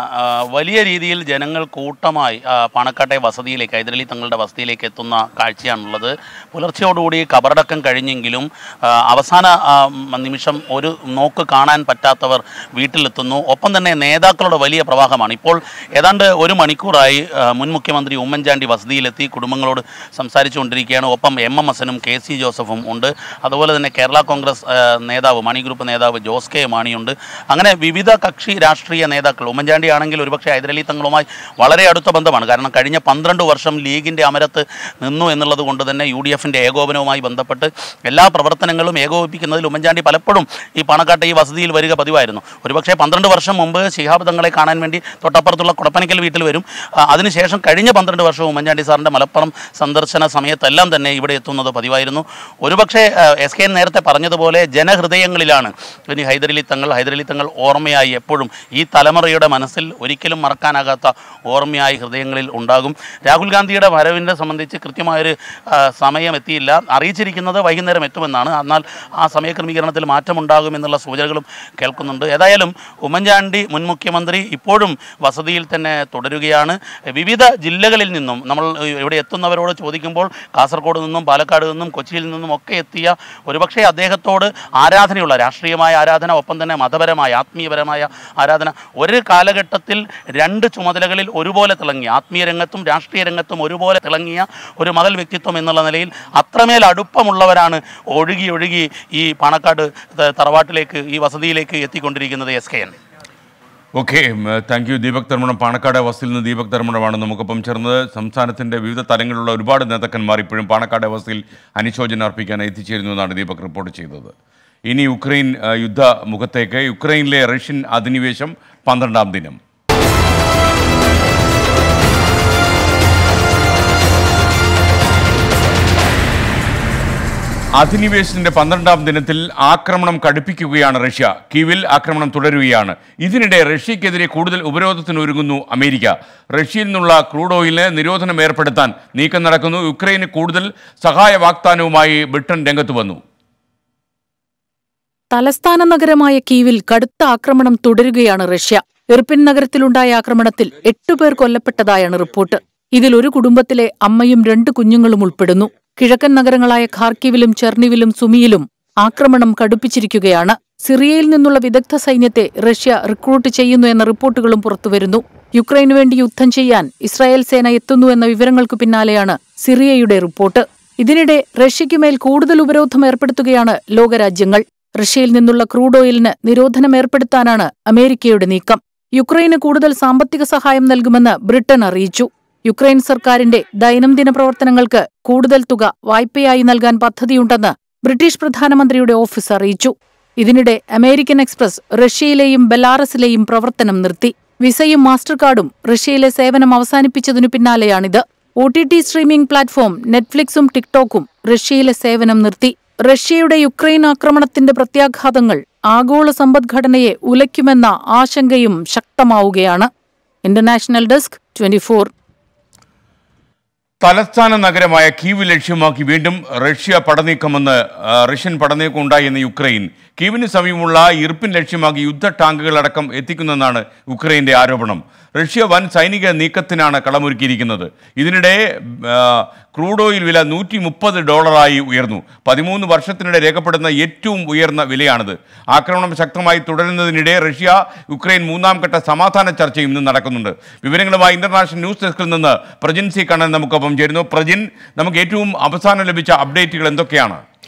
വലിയ രീതിയിൽ ജനങ്ങൾ കൂട്ടമായി ആ, പാണക്കാട്ടെ വസതിയിലേക്ക് ഹൈദരലി തങ്ങളുടെ വസതിയിലേക്ക് എത്തുന്ന കാഴ്ചയാണുള്ളത് പുലർച്ചയോടുകൂടി കബറടക്കം കഴിഞ്ഞെങ്കിലും ആ, അവസാന ആ, മ- നിമിഷം ഒരു നോക്ക് കാണാൻ പറ്റാത്തവർ വീട്ടിലെത്തുന്നു ഒപ്പം തന്നെ നേതാക്കളുടെ വലിയ പ്രവാഹമാണ് ഇപ്പോൾ ഏതാണ്ട് ഒരു മണിക്കൂറായി ആ, മുൻ മുഖ്യമന്ത്രി ഉമ്മൻചാണ്ടി വസതിയിലെത്തി കുടുംബങ്ങളോട് സംസാരിച്ചുകൊണ്ടിരിക്കുകയാണ് ഒപ്പം എം എം എസനും കെ സി ജോസഫും ഉണ്ട് അതുപോലെ തന്നെ കേരള കോൺഗ്രസ് ആ, നേതാവ് മണി ഗ്രൂപ്പ് നേതാവ് ജോസ് കെ മാണിയുണ്ട് അങ്ങനെ വിവിധ കക്ഷി രാഷ്ട്രീയ നേതാക്കൾ ഉമ്മൻചാണ്ടി ആണെങ്കിൽ ഒരുപക്ഷെ ഹൈദരലി തങ്ങളുമായി വളരെ അടുത്ത ബന്ധമാണ് കാരണം കഴിഞ്ഞ പന്ത്രണ്ട് വർഷം ലീഗിൻ്റെ അമരത്ത് നിന്നു എന്നുള്ളത് കൊണ്ട് തന്നെ യു ഡി എഫിൻ്റെ ഏകോപനവുമായി ബന്ധപ്പെട്ട് എല്ലാ പ്രവർത്തനങ്ങളും ഏകോപിപ്പിക്കുന്നതിൽ ഉമ്മൻചാണ്ടി പലപ്പോഴും ഈ പണക്കാട്ടെ ഈ വസതിയിൽ വരിക പതിവായിരുന്നു ഒരുപക്ഷെ പന്ത്രണ്ട് വർഷം മുമ്പ് ശിഹാബ് തങ്ങളെ കാണാൻ വേണ്ടി തൊട്ടപ്പുറത്തുള്ള കുടപ്പനക്കൽ വീട്ടിൽ വരും ആ, അതിനുശേഷം കഴിഞ്ഞ പന്ത്രണ്ട് വർഷവും ഉമ്മൻചാണ്ടി സാറിൻ്റെ മലപ്പുറം സന്ദർശന സമയത്തെല്ലാം തന്നെ ഇവിടെ എത്തുന്നത് പതിവായിരുന്നു ഒരുപക്ഷെ ആ, എസ് കെ എൻ നേരത്തെ പറഞ്ഞതുപോലെ ജനഹൃദയങ്ങളിലാണ് ഇനി ഹൈദരലി തങ്ങൾ ഹൈദരലി തങ്ങൾ ഓർമ്മയായി എപ്പോഴും ഈ തലമുറയുടെ മനസ്സിൽ ഒരിക്കലും മറക്കാനാകാത്ത ഓർമ്മയായി ഹൃദയങ്ങളിൽ ഉണ്ടാകും രാഹുൽ ഗാന്ധിയുടെ വരവിനെ സംബന്ധിച്ച് കൃത്യമായൊരു ആ, സമയം എത്തിയില്ല അറിയിച്ചിരിക്കുന്നത് വൈകുന്നേരം എത്തുമെന്നാണ് എന്നാൽ ആ സമയക്രമീകരണത്തിൽ മാറ്റമുണ്ടാകുമെന്നുള്ള സൂചനകളും കേൾക്കുന്നുണ്ട് ഏതായാലും ഉമ്മൻചാണ്ടി മുൻ മുഖ്യമന്ത്രി ഇപ്പോഴും വസതിയിൽ തന്നെ തുടരുകയാണ് വിവിധ ജില്ലകളിൽ നിന്നും നമ്മൾ ഇവിടെ എത്തുന്നവരോട് ചോദിക്കുമ്പോൾ കാസർഗോഡ് നിന്നും പാലക്കാട് നിന്നും കൊച്ചിയിൽ നിന്നും ഒക്കെ എത്തിയ ഒരുപക്ഷെ അദ്ദേഹത്തോട് ആരാധനയുള്ള രാഷ്ട്രീയമായ ആരാധന ഒപ്പം തന്നെ മതപരമായ ആത്മീയപരമായ ആരാധന ഒരു കാലഘട്ടത്തിൽ രണ്ട് ചുമതലകളിൽ ഒരുപോലെ തിളങ്ങിയ ആത്മീയ രംഗത്തും രാഷ്ട്രീയ രംഗത്തും ഒരുപോലെ തിളങ്ങിയ ഒരു മകൾ വ്യക്തിത്വം എന്നുള്ള നിലയിൽ അത്രമേൽ അടുപ്പമുള്ളവരാണ് ഒഴുകി ഒഴുകി ഈ പാണക്കാട് ത- തറവാട്ടിലേക്ക് ഈ വസതിയിലേക്ക് എത്തിക്കൊണ്ടിരിക്കുന്നത് S K N okay thank you Deepak ധർമ്മണം പാണക്കാട് വസതിയിൽ നിന്ന് ദീപക് ധർമ്മണമാണ് നമുക്കൊപ്പം ചേർന്നത് സംസ്ഥാനത്തിന്റെ വിവിധ തലങ്ങളിലുള്ള ഒരുപാട് നേതാക്കന്മാർ ഇപ്പോഴും പാണക്കാട് വസതിയിൽ അനുശോചനം അർപ്പിക്കാൻ എത്തിച്ചേരുന്നു എന്നാണ് ദീപക് റിപ്പോർട്ട് ചെയ്തത് ഇനി യുക്രൈൻ ആ, യുദ്ധ മുഖത്തേക്ക് യുക്രൈനിലെ റഷ്യൻ അധിനിവേശം പന്ത്രണ്ടാം ദിനം അധിനിവേശത്തിന്റെ പന്ത്രണ്ടാം ദിനത്തിൽ ആക്രമണം കടുപ്പിക്കുകയാണ് റഷ്യ കീവിൽ ആക്രമണം തുടരുകയാണ് ഇതിനിടെ റഷ്യക്കെതിരെ കൂടുതൽ ഉപരോധത്തിന് ഒരുങ്ങുന്നു അമേരിക്ക റഷ്യയിൽ നിന്നുള്ള ക്രൂഡ് ഓയിലിന് നിരോധനം ഏർപ്പെടുത്താൻ നീക്കം നടക്കുന്നു യുക്രൈന് കൂടുതൽ സഹായ വാഗ്ദാനവുമായി ബ്രിട്ടൻ രംഗത്ത് വന്നു തലസ്ഥാന നഗരമായ കീവിൽ കടുത്ത ആക്രമണം തുടരുകയാണ് റഷ്യ ഇർപ്പിൻ നഗരത്തിലുണ്ടായ ആക്രമണത്തിൽ എട്ടുപേർ കൊല്ലപ്പെട്ടതായാണ് റിപ്പോർട്ട് ഇതിൽ ഒരു കുടുംബത്തിലെ അമ്മയും രണ്ട് കുഞ്ഞുങ്ങളും ഉൾപ്പെടുന്നു കിഴക്കൻ നഗരങ്ങളായ ഖാർക്കിവിലും ചെർണിവിലും സുമിയിലും ആക്രമണം കടുപ്പിച്ചിരിക്കുകയാണ് സിറിയയിൽ നിന്നുള്ള വിദഗ്ധ സൈന്യത്തെ റഷ്യ റിക്രൂട്ട് ചെയ്യുന്നു എന്ന റിപ്പോർട്ടുകളും പുറത്തുവരുന്നു യുക്രൈനു വേണ്ടി യുദ്ധം ചെയ്യാൻ ഇസ്രായേൽ സേന എത്തുന്നു എന്ന വിവരങ്ങൾക്കു പിന്നാലെയാണ് സിറിയയുടെ റിപ്പോർട്ട് ഇതിനിടെ റഷ്യയ്ക്കുമേൽ കൂടുതൽ ഉപരോധം ഏർപ്പെടുത്തുകയാണ് ലോകരാജ്യങ്ങൾ റഷ്യയിൽ നിന്നുള്ള ക്രൂഡ് ഓയിലിന് നിരോധനം ഏർപ്പെടുത്താനാണ് അമേരിക്കയുടെ നീക്കം യുക്രൈന് കൂടുതൽ സാമ്പത്തിക സഹായം നൽകുമെന്ന് ബ്രിട്ടൻ അറിയിച്ചു യുക്രൈൻ സർക്കാരിന്റെ ദൈനംദിന പ്രവർത്തനങ്ങൾക്ക് കൂടുതൽ തുക വായ്പയായി നൽകാൻ പദ്ധതിയുണ്ടെന്ന് ബ്രിട്ടീഷ് പ്രധാനമന്ത്രിയുടെ ഓഫീസ് അറിയിച്ചു ഇതിനിടെ അമേരിക്കൻ എക്സ്പ്രസ് റഷ്യയിലെയും ബെലാറസിലെയും പ്രവർത്തനം നിർത്തി വിസയും മാസ്റ്റർ കാർഡും റഷ്യയിലെ സേവനം അവസാനിപ്പിച്ചതിനു പിന്നാലെയാണിത് O T T streaming platform നെറ്റ്ഫ്ലിക്സും ടിക്ടോക്കും റഷ്യയിലെ സേവനം നിർത്തി റഷ്യയുടെ യുക്രൈൻ ആക്രമണത്തിന്റെ പ്രത്യാഘാതങ്ങൾ ആഗോള സമ്പദ്ഘടനയെ ഉലയ്ക്കുമെന്ന ആശങ്കയും ശക്തമാവുകയാണ് ഇന്റർനാഷണൽ ഡെസ്ക് ട്വന്റിഫോർ തലസ്ഥാന നഗരമായ കീവ് ലക്ഷ്യമാക്കി വീണ്ടും റഷ്യ പടനീക്കമെന്ന് ആ, റഷ്യൻ പടനീക്കം ഉണ്ടായി എന്ന് യുക്രൈൻ കീവിന് സമീപമുള്ള ഇർപ്പിൻ ലക്ഷ്യമാക്കി യുദ്ധ ടാങ്കുകളടക്കം എത്തിക്കുന്നെന്നാണ് യുക്രൈന്റെ ആരോപണം റഷ്യ വൻ സൈനിക നീക്കത്തിനാണ് കളമൊരുക്കിയിരിക്കുന്നത് ഇതിനിടെ ആ, ക്രൂഡ് ഓയിൽ വില നൂറ്റി മുപ്പത് ഡോളറായി ഉയർന്നു പതിമൂന്ന് വർഷത്തിനിടെ രേഖപ്പെടുന്ന ഏറ്റവും ഉയർന്ന വിലയാണിത് ആക്രമണം ശക്തമായി തുടരുന്നതിനിടെ റഷ്യ യുക്രൈൻ മൂന്നാം ഘട്ട സമാധാന ചർച്ചയും ഇന്ന് നടക്കുന്നുണ്ട് വിവരങ്ങളുമായി ഇന്റർനാഷണൽ ന്യൂസ് ഡെസ്കിൽ നിന്ന് പ്രജിൻ സി കണ്ണൻ നമുക്കൊപ്പം ചേരുന്നു പ്രജിൻ നമുക്ക് ഏറ്റവും അവസാനം ലഭിച്ച അപ്ഡേറ്റുകൾ എന്തൊക്കെയാണ്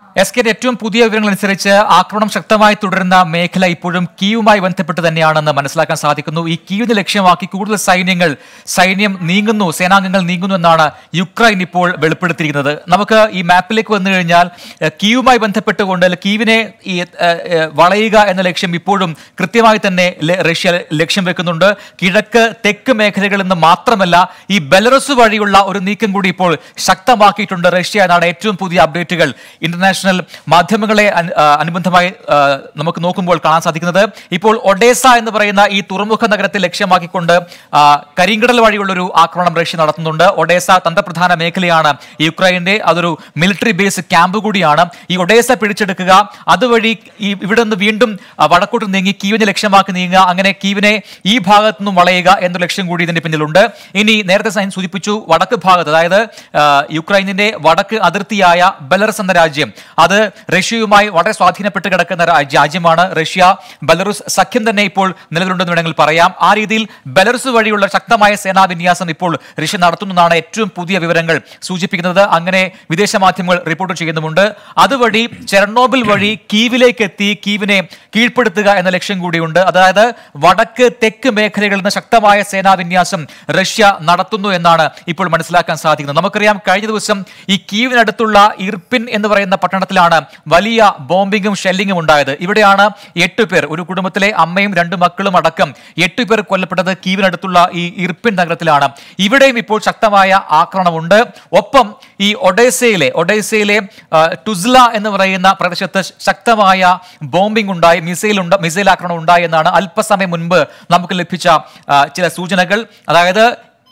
എസ് കെയുടെ ഏറ്റവും പുതിയ വിവരങ്ങൾ അനുസരിച്ച് ആക്രമണം ശക്തമായി തുടരുന്ന മേഖല ഇപ്പോഴും കീവുമായി ബന്ധപ്പെട്ട് തന്നെയാണെന്ന് മനസ്സിലാക്കാൻ സാധിക്കുന്നു ഈ കീവിനെ ലക്ഷ്യമാക്കി കൂടുതൽ സൈന്യങ്ങൾ സൈന്യം നീങ്ങുന്നു സേനാംഗങ്ങൾ നീങ്ങുന്നു എന്നാണ് യുക്രൈൻ ഇപ്പോൾ വെളിപ്പെടുത്തിയിരിക്കുന്നത് നമുക്ക് ഈ മാപ്പിലേക്ക് വന്നു കഴിഞ്ഞാൽ ഏഹ്, കീവുമായി ബന്ധപ്പെട്ടുകൊണ്ട് അല്ല, കീവിനെ ഈ ഏഹ്, ഏഹ്, വളയുക എന്ന ലക്ഷ്യം ഇപ്പോഴും കൃത്യമായി തന്നെ ല- റഷ്യ ലക്ഷ്യം വെക്കുന്നുണ്ട് കിഴക്ക് തെക്ക് മേഖലകളിൽ നിന്ന് മാത്രമല്ല ഈ ബെലറസ് വഴിയുള്ള ഒരു നീക്കം കൂടി ഇപ്പോൾ ശക്തമാക്കിയിട്ടുണ്ട് റഷ്യ എന്നാണ് ഏറ്റവും പുതിയ അപ്ഡേറ്റുകൾ ഇന്റർനാഷണൽ മാധ്യമങ്ങളെ അനു- ആ, അനുബന്ധമായി ആ, നമുക്ക് നോക്കുമ്പോൾ കാണാൻ സാധിക്കുന്നത് ഇപ്പോൾ ഒഡേസ എന്ന് പറയുന്ന ഈ തുറമുഖ നഗരത്തെ ലക്ഷ്യമാക്കിക്കൊണ്ട് ആ, കരിങ്കടൽ വഴിയുള്ള ഒരു ആക്രമണം റഷ്യ നടത്തുന്നുണ്ട് ഒഡേസ തന്ത്രപ്രധാന മേഖലയാണ് യുക്രൈന്റെ അതൊരു മിലിറ്ററി ബേസ് ക്യാമ്പ് കൂടിയാണ് ഈ ഒഡേസ പിടിച്ചെടുക്കുക അതുവഴി ഈ ഇവിടെ നിന്ന് വീണ്ടും ആ, വടക്കോട്ട് നീങ്ങി കീവിനെ ലക്ഷ്യമാക്കി നീങ്ങുക അങ്ങനെ കീവിനെ ഈ ഭാഗത്തു നിന്നും വളയുക എന്ന ലക്ഷ്യം കൂടി ഇതിന്റെ പിന്നിലുണ്ട് ഇനി നേരത്തെ സൈൻ സൂചിപ്പിച്ചു വടക്ക് ഭാഗത്ത് അതായത് ആ, യുക്രൈനിന്റെ വടക്ക് അതിർത്തിയായ ബെലറസ് എന്ന രാജ്യം അത് റഷ്യയുമായി വളരെ സ്വാധീനപ്പെട്ട് കിടക്കുന്ന രാജ്യ- രാജ്യമാണ് റഷ്യ ബെലറുസ് സഖ്യം തന്നെ ഇപ്പോൾ നിലവിലുണ്ടെന്ന് വേണമെങ്കിൽ പറയാം ആ രീതിയിൽ ബെലറുസ് വഴിയുള്ള ശക്തമായ സേനാ വിന്യാസം ഇപ്പോൾ റഷ്യ നടത്തുന്നതാണ് ഏറ്റവും പുതിയ വിവരങ്ങൾ സൂചിപ്പിക്കുന്നത് അങ്ങനെ വിദേശ മാധ്യമങ്ങൾ റിപ്പോർട്ട് ചെയ്യുന്നുമുണ്ട് അതുവഴി ചെർണോബിൽ വഴി കീവിലേക്ക് എത്തി കീവിനെ കീഴ്പ്പെടുത്തുക എന്ന ലക്ഷ്യം കൂടിയുണ്ട് അതായത് വടക്ക് തെക്ക് മേഖലകളിൽ നിന്ന് ശക്തമായ സേനാ വിന്യാസം റഷ്യ നടത്തുന്നു എന്നാണ് ഇപ്പോൾ മനസ്സിലാക്കാൻ സാധിക്കുന്നത് നമുക്കറിയാം കഴിഞ്ഞ ദിവസം ഈ കീവിനടുത്തുള്ള ഇർപിൻ എന്ന് പറയുന്ന പട്ടണത്തിലാണ് വലിയ ബോംബിങ്ങും ഷെല്ലിങ്ങും ഉണ്ടായത് ഇവിടെയാണ് എട്ട് പേർ ഒരു കുടുംബത്തിലെ അമ്മയും രണ്ട് മക്കളും അടക്കം എട്ട് പേർ കൊല്ലപ്പെട്ടത് കീവിനടുത്തുള്ള ഈ ഇർപിൻ നഗരത്തിലാണ് ഇവിടെയും ഇപ്പോൾ ശക്തമായ ആക്രമണമുണ്ട് ഒപ്പം ഈ ഒഡേസയിലെ ഒഡേസയിലെ ആ, ടുസ്ല എന്ന് പറയുന്ന പ്രദേശത്ത് ശക്തമായ ബോംബിംഗ് ഉണ്ടായി മിസൈൽ ഉണ്ട് മിസൈൽ ആക്രമണം ഉണ്ടായി എന്നാണ് അല്പസമയം മുൻപ് നമുക്ക് ലഭിച്ച ആ, ചില സൂചനകൾ അതായത്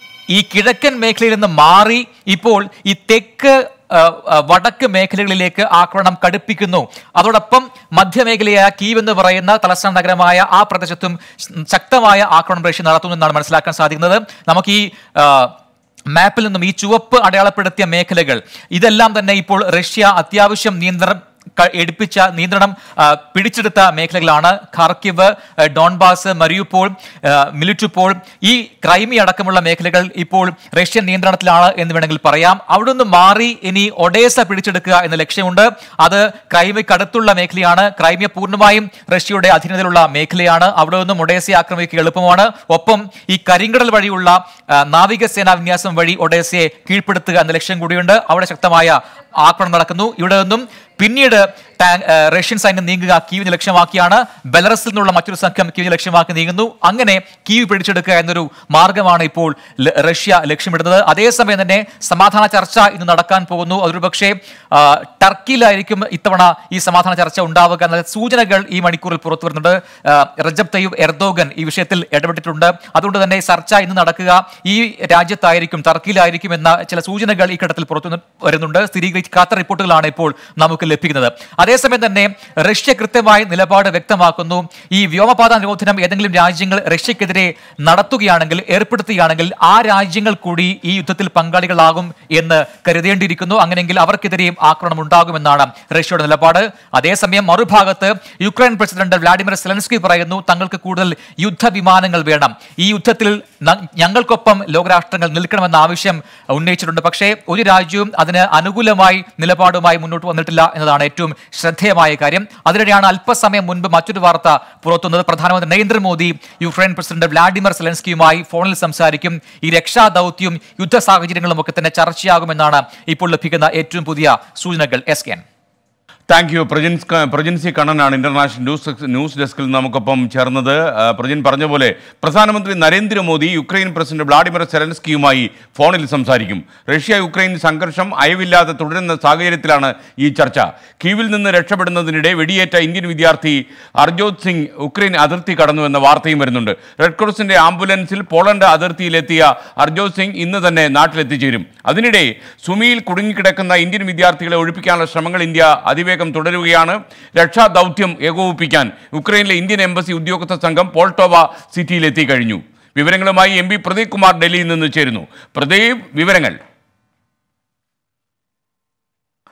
ഈ കിഴക്കൻ മേഖലയിൽ നിന്ന് മാറി ഇപ്പോൾ ഈ തെക്ക് ആ, ആ, വടക്ക് മേഖലകളിലേക്ക് ആക്രമണം കടുപ്പിക്കുന്നു അതോടൊപ്പം മധ്യമേഖലയായ കീവ് എന്ന് പറയുന്ന തലസ്ഥാന നഗരമായ ആ പ്രദേശത്തും ശക്തമായ ആക്രമണം റഷ്യ നടത്തുന്നു എന്നാണ് മനസ്സിലാക്കാൻ സാധിക്കുന്നത് നമുക്ക് ഈ ആ, മാപ്പിൽ നിന്നും ഈ ചുവപ്പ് അടയാളപ്പെടുത്തിയ മേഖലകൾ ഇതെല്ലാം തന്നെ ഇപ്പോൾ റഷ്യ അത്യാവശ്യം നിയന്ത്രണം ക- എടുപ്പിച്ച നിയന്ത്രണം ആ, പിടിച്ചെടുത്ത മേഖലകളാണ് ഖാർക്കിവ് ആ, ഡോൺബാസ് മരിയുപോൾ ആ, മിലിറ്റുപോൾ ഈ ക്രൈമി അടക്കമുള്ള മേഖലകൾ ഇപ്പോൾ റഷ്യൻ നിയന്ത്രണത്തിലാണ് എന്ന് വേണമെങ്കിൽ പറയാം അവിടെ നിന്ന് മാറി ഇനി ഒഡേസ പിടിച്ചെടുക്കുക എന്ന ലക്ഷ്യമുണ്ട് അത് ക്രൈമിക്ക് അടുത്തുള്ള മേഖലയാണ് ക്രൈമിയ പൂർണ്ണമായും റഷ്യയുടെ അധീനതയിലുള്ള മേഖലയാണ് അവിടെ നിന്നും ഒഡേസയെ ആക്രമിക്കുക എളുപ്പമാണ് ഒപ്പം ഈ കരിങ്കടൽ വഴിയുള്ള ആ, നാവികസേനാ വിന്യാസം വഴി ഒഡേസയെ കീഴ്പ്പെടുത്തുക എന്ന ലക്ഷ്യം കൂടിയുണ്ട് അവിടെ ശക്തമായ ആക്രമണം നടക്കുന്നു ഇവിടെ നിന്നും പിന്നീട് ടാങ്ക് ആ, റഷ്യൻ സൈന്യം നീങ്ങുക കീവിന് ലക്ഷ്യമാക്കിയാണ് ബെലറസിൽ നിന്നുള്ള മറ്റൊരു സംഘം കീവിന് ലക്ഷ്യമാക്കി നീങ്ങുന്നു അങ്ങനെ കീവ് പിടിച്ചെടുക്കുക എന്നൊരു മാർഗമാണ് ഇപ്പോൾ ല- റഷ്യ ലക്ഷ്യമിടുന്നത് അതേസമയം തന്നെ സമാധാന ചർച്ച ഇന്ന് നടക്കാൻ പോകുന്നു അതൊരു പക്ഷേ ആ, ടർക്കിയിലായിരിക്കും ഇത്തവണ ഈ സമാധാന ചർച്ച ഉണ്ടാവുക എന്ന സൂചനകൾ ഈ മണിക്കൂറിൽ പുറത്തു വരുന്നുണ്ട് ആ, റജബ് തയ്യബ് എർദോഗൻ ഈ വിഷയത്തിൽ ഇടപെട്ടിട്ടുണ്ട് അതുകൊണ്ട് തന്നെ ചർച്ച ഇന്ന് നടക്കുക ഈ രാജ്യത്തായിരിക്കും ടർക്കിയിലായിരിക്കും എന്ന ചില സൂചനകൾ ഈ ഘട്ടത്തിൽ പുറത്തു വന്ന് വരുന്നുണ്ട് സ്ഥിരീകരിക്കാത്ത റിപ്പോർട്ടുകളാണ് ഇപ്പോൾ നമുക്ക് ലഭിക്കുന്നത് അതേസമയം തന്നെ റഷ്യ കൃത്യമായി നിലപാട് വ്യക്തമാക്കുന്നു ഈ വ്യോമപാത നിരോധനം ഏതെങ്കിലും രാജ്യങ്ങൾ റഷ്യക്കെതിരെ നടത്തുകയാണെങ്കിൽ ഏർപ്പെടുത്തുകയാണെങ്കിൽ ആ രാജ്യങ്ങൾ കൂടി ഈ യുദ്ധത്തിൽ പങ്കാളികളാകും എന്ന് കരുതേണ്ടിയിരിക്കുന്നു അങ്ങനെയെങ്കിൽ അവർക്കെതിരെയും ആക്രമണം ഉണ്ടാകുമെന്നാണ് റഷ്യയുടെ നിലപാട് അതേസമയം മറുഭാഗത്ത് യുക്രൈൻ പ്രസിഡന്റ് വ്ളാഡിമിർ സെലൻസ്കി പറയുന്നു തങ്ങൾക്ക് കൂടുതൽ യുദ്ധവിമാനങ്ങൾ വേണം ഈ യുദ്ധത്തിൽ ന- ഞങ്ങൾക്കൊപ്പം ലോകരാഷ്ട്രങ്ങൾ നിൽക്കണമെന്ന ആവശ്യം ഉന്നയിച്ചിട്ടുണ്ട് പക്ഷേ ഒരു രാജ്യവും അതിന് അനുകൂലമായി നിലപാടുമായി മുന്നോട്ട് വന്നിട്ടില്ല എന്നതാണ് ഏറ്റവും ശ്രദ്ധേയമായ കാര്യം അതിനിടെയാണ് അല്പസമയം മുൻപ് മറ്റൊരു വാർത്ത പുറത്തുവന്നത് പ്രധാനമന്ത്രി നരേന്ദ്രമോദി യുക്രൈൻ പ്രസിഡന്റ് വ്ളാഡിമിർ സെലൻസ്കിയുമായി ഫോണിൽ സംസാരിക്കും ഈ രക്ഷാ ദൗത്യം യുദ്ധ സാഹചര്യങ്ങളും ഒക്കെ തന്നെ ചർച്ചയാകുമെന്നാണ് ഇപ്പോൾ ലഭിക്കുന്ന ഏറ്റവും പുതിയ സൂചനകൾ S K thank you Prajins ക- പ്രജിൻസി കണ്ണനാണ് ഇന്റർനാഷണൽ ന്യൂസ് ഡെസ്ക്- ന്യൂസ് ഡെസ്കിൽ നമുക്കൊപ്പം ചേർന്നത് ആ, പ്രജിൻ പറഞ്ഞ പോലെ പ്രധാനമന്ത്രി നരേന്ദ്രമോദി യുക്രൈൻ പ്രസിഡന്റ് വ്ളാഡിമിർ സെലൻസ്കിയുമായി ഫോണിൽ സംസാരിക്കും റഷ്യ യുക്രൈൻ സംഘർഷം അയവില്ലാതെ തുടരുന്ന സാഹചര്യത്തിലാണ് ഈ ചർച്ച കീവിൽ നിന്ന് രക്ഷപ്പെടുന്നതിനിടെ വെടിയേറ്റ ഇന്ത്യൻ വിദ്യാർത്ഥി അർജോത് സിംഗ് ഉക്രൈൻ അതിർത്തി കടന്നു എന്ന വാർത്തയും വരുന്നുണ്ട് റെഡ് ക്രോസിന്റെ ആംബുലൻസിൽ പോളണ്ട് അതിർത്തിയിലെത്തിയ അർജോത് സിംഗ് ഇന്ന് തന്നെ നാട്ടിലെത്തിച്ചേരും അതിനിടെ സുമിയിൽ കുടുങ്ങിക്കിടക്കുന്ന ഇന്ത്യൻ വിദ്യാർത്ഥികളെ ഒഴിപ്പിക്കാനുള്ള ശ്രമങ്ങൾ ഇന്ത്യ അതിവേഗം തുടരുകയാണ് രക്ഷാ ദൗത്യം ഏകോപിപ്പിക്കാൻ യുക്രൈനിലെ ഇന്ത്യൻ എംബസി ഉദ്യോഗസ്ഥ സംഘം പോൾട്ടോവ സിറ്റിയിൽ എത്തിക്കഴിഞ്ഞു വിവരങ്ങളുമായി എം പി പ്രദീപ് കുമാർ ഡൽഹിയിൽ നിന്ന് ചേരുന്നു പ്രദീപ് വിവരങ്ങൾ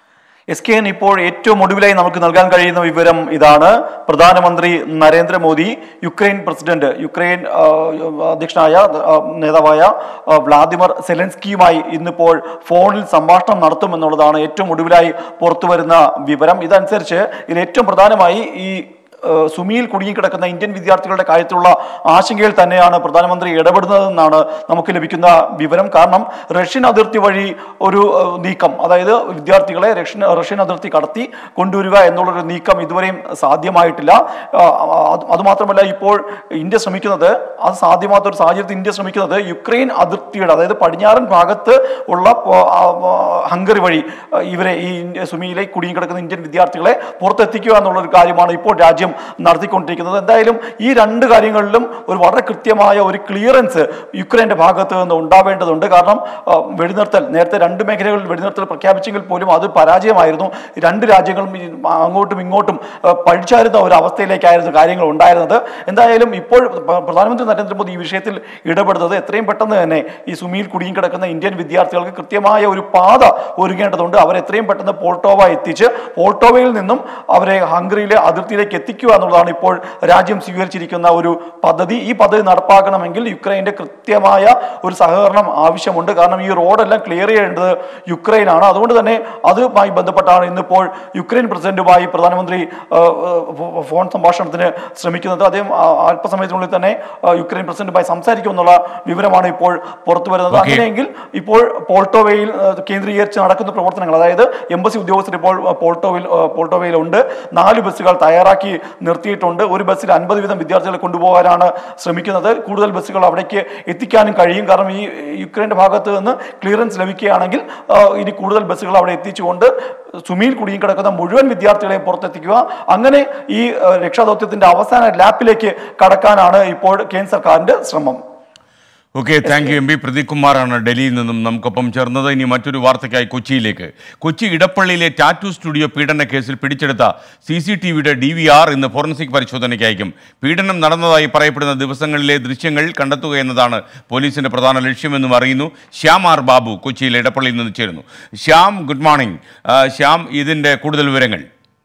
എസ് കെ എൻ ഇപ്പോൾ ഏറ്റവും ഒടുവിലായി നമുക്ക് നൽകാൻ കഴിയുന്ന വിവരം ഇതാണ് പ്രധാനമന്ത്രി നരേന്ദ്രമോദി യുക്രൈൻ പ്രസിഡന്റ് യുക്രൈൻ ആ, അധ്യക്ഷനായ ആ, നേതാവായ ആ, വ്ളാദിമിർ സെലൻസ്കിയുമായി ഇന്നിപ്പോൾ ഫോണിൽ സംഭാഷണം നടത്തുമെന്നുള്ളതാണ് ഏറ്റവും ഒടുവിലായി പുറത്തുവരുന്ന വിവരം ഇതനുസരിച്ച് ഇതിൽ ഏറ്റവും പ്രധാനമായി ഈ ഏഹ് സുമിയിൽ കുടുങ്ങിക്കിടക്കുന്ന ഇന്ത്യൻ വിദ്യാർത്ഥികളുടെ കാര്യത്തിലുള്ള ആശങ്കയിൽ തന്നെയാണ് പ്രധാനമന്ത്രി ഇടപെടുന്നതെന്നാണ് നമുക്ക് ലഭിക്കുന്ന വിവരം കാരണം റഷ്യൻ അതിർത്തി വഴി ഒരു ഏഹ്, നീക്കം അതായത് വിദ്യാർത്ഥികളെ റഷ്യൻ റഷ്യൻ അതിർത്തി കടത്തി കൊണ്ടുവരിക എന്നുള്ളൊരു നീക്കം ഇതുവരെയും സാധ്യമായിട്ടില്ല ആഹ് അത് അതുമാത്രമല്ല ഇപ്പോൾ ഇന്ത്യ ശ്രമിക്കുന്നത് അത് സാധ്യമാകാത്ത ഒരു സാഹചര്യത്തിൽ ഇന്ത്യ ശ്രമിക്കുന്നത് യുക്രൈൻ അതിർത്തിയുടെ അതായത് പടിഞ്ഞാറൻ ഭാഗത്ത് ഉള്ള പോ- ആ, ആ, ഹംഗറി വഴി ആ, ഇവരെ ഈ ഇന്ത്യ- സുമിയിലേക്ക് കുടുങ്ങിക്കിടക്കുന്ന ഇന്ത്യൻ വിദ്യാർത്ഥികളെ പുറത്തെത്തിക്കുക എന്നുള്ള ഒരു കാര്യമാണ് ഇപ്പോൾ രാജ്യം നടത്തിക്കൊണ്ടിരിക്കുന്നത് എന്തായാലും ഈ രണ്ട് കാര്യങ്ങളിലും ഒരു വളരെ കൃത്യമായ ഒരു ക്ലിയറൻസ് യുക്രൈന്റെ ഭാഗത്ത് നിന്ന് ഉണ്ടാവേണ്ടതുണ്ട് കാരണം ആ, വെടിനിർത്തൽ നേരത്തെ രണ്ട് മേഖലകളിൽ വെടിനിർത്തൽ പ്രഖ്യാപിച്ചെങ്കിൽ പോലും അത് പരാജയമായിരുന്നു രണ്ട് രാജ്യങ്ങളും ഈ അങ്ങോട്ടും ഇങ്ങോട്ടും ആ, പഴിച്ചാരുന്ന ഒരു അവസ്ഥയിലേക്കായിരുന്നു കാര്യങ്ങൾ ഉണ്ടായിരുന്നത് എന്തായാലും ഇപ്പോൾ പ- പ്രധാനമന്ത്രി നരേന്ദ്രമോദി ഈ വിഷയത്തിൽ ഇടപെടുന്നത് എത്രയും പെട്ടെന്ന് തന്നെ ഈ സുമിയിൽ കുടുങ്ങിക്കിടക്കുന്ന ഇന്ത്യൻ വിദ്യാർത്ഥികൾക്ക് കൃത്യമായ ഒരു പാത ഒരുങ്ങേണ്ടതുണ്ട് അവരെ എത്രയും പെട്ടെന്ന് പോൾട്ടോവ എത്തിച്ച് പോൾട്ടോവയിൽ നിന്നും അവരെ ഹംഗറിയിലെ അതിർത്തിയിലേക്ക് എത്തിക്കുക എന്നുള്ളതാണ് ഇപ്പോൾ രാജ്യം സ്വീകരിച്ചിരിക്കുന്ന ഒരു പദ്ധതി ഈ പദ്ധതി നടപ്പാക്കണമെങ്കിൽ യുക്രൈന്റെ കൃത്യമായ ഒരു സഹകരണം ആവശ്യമുണ്ട് കാരണം ഈ റോഡെല്ലാം ക്ലിയർ ചെയ്യേണ്ടത് യുക്രൈനാണ് അതുകൊണ്ട് തന്നെ അതുമായി ബന്ധപ്പെട്ടാണ് ഇന്നിപ്പോൾ യുക്രൈൻ പ്രസിഡന്റുമായി പ്രധാനമന്ത്രി ആ, ആ, ഫോൺ സംഭാഷണത്തിന് ശ്രമിക്കുന്നത് അദ്ദേഹം ആ, അല്പസമയത്തിനുള്ളിൽ തന്നെ ആ, യുക്രൈൻ പ്രസിഡന്റുമായി സംസാരിക്കുമെന്നുള്ള വിവരമാണ് ഇപ്പോൾ പുറത്തു വരുന്നത് Okay. അങ്ങനെയെങ്കിൽ ഇപ്പോൾ പോൾട്ടോവയിൽ ആ, കേന്ദ്രീകരിച്ച് നടക്കുന്ന പ്രവർത്തനങ്ങൾ അതായത് എംബസി ഉദ്യോഗസ്ഥർ ഇപ്പോൾ ആ, പോൾട്ടോവിൽ ആ, പോൾട്ടോവയിലുണ്ട് നാല് ബസ്സുകൾ തയ്യാറാക്കി നിർത്തിയിട്ടുണ്ട് ഒരു ബസ്സിൽ അൻപത് വീതം വിദ്യാർത്ഥികളെ കൊണ്ടുപോകാനാണ് ശ്രമിക്കുന്നത് കൂടുതൽ ബസ്സുകൾ അവിടേക്ക് എത്തിക്കാനും കഴിയും കാരണം ഈ യുക്രൈന്റെ ഭാഗത്ത് നിന്ന് ക്ലിയറൻസ് ലഭിക്കുകയാണെങ്കിൽ ആ, ഇനി കൂടുതൽ ബസ്സുകൾ അവിടെ എത്തിച്ചുകൊണ്ട് സുമിയിൽ കുടുങ്ങിക്കിടക്കുന്ന മുഴുവൻ വിദ്യാർത്ഥികളെയും പുറത്തെത്തിക്കുക അങ്ങനെ ഈ ആ, രക്ഷാദൗത്യത്തിന്റെ അവസാന ലാപ്പിലേക്ക് കടക്കാനാണ് ഇപ്പോൾ കേന്ദ്ര സർക്കാരിന്റെ ശ്രമം okay thank you M P Pradeep കുമാറാണ് ഡൽഹിയിൽ നിന്നും നമുക്കൊപ്പം ചേർന്നത് ഇനി മറ്റൊരു വാർത്തയ്ക്കായി കൊച്ചിയിലേക്ക് കൊച്ചി ഇടപ്പള്ളിയിലെ ടാറ്റു സ്റ്റുഡിയോ പീഡന കേസിൽ പിടിച്ചെടുത്ത സി സി ടി വിയുടെ ഡി വി ആർ ഇന്ന് ഫോറൻസിക് പരിശോധനയ്ക്ക് അയക്കും പീഡനം നടന്നതായി പറയപ്പെടുന്ന ദിവസങ്ങളിലെ ദൃശ്യങ്ങൾ കണ്ടെത്തുക എന്നതാണ് പോലീസിന്റെ പ്രധാന ലക്ഷ്യമെന്നും അറിയുന്നു ശ്യാം ആർ ബാബു കൊച്ചിയിലെ ഇടപ്പള്ളിയിൽ നിന്ന് ചേരുന്നു ശ്യാം ഗുഡ് മോർണിംഗ് ആ, ശ്യാം ഇതിന്റെ കൂടുതൽ വിവരങ്ങൾ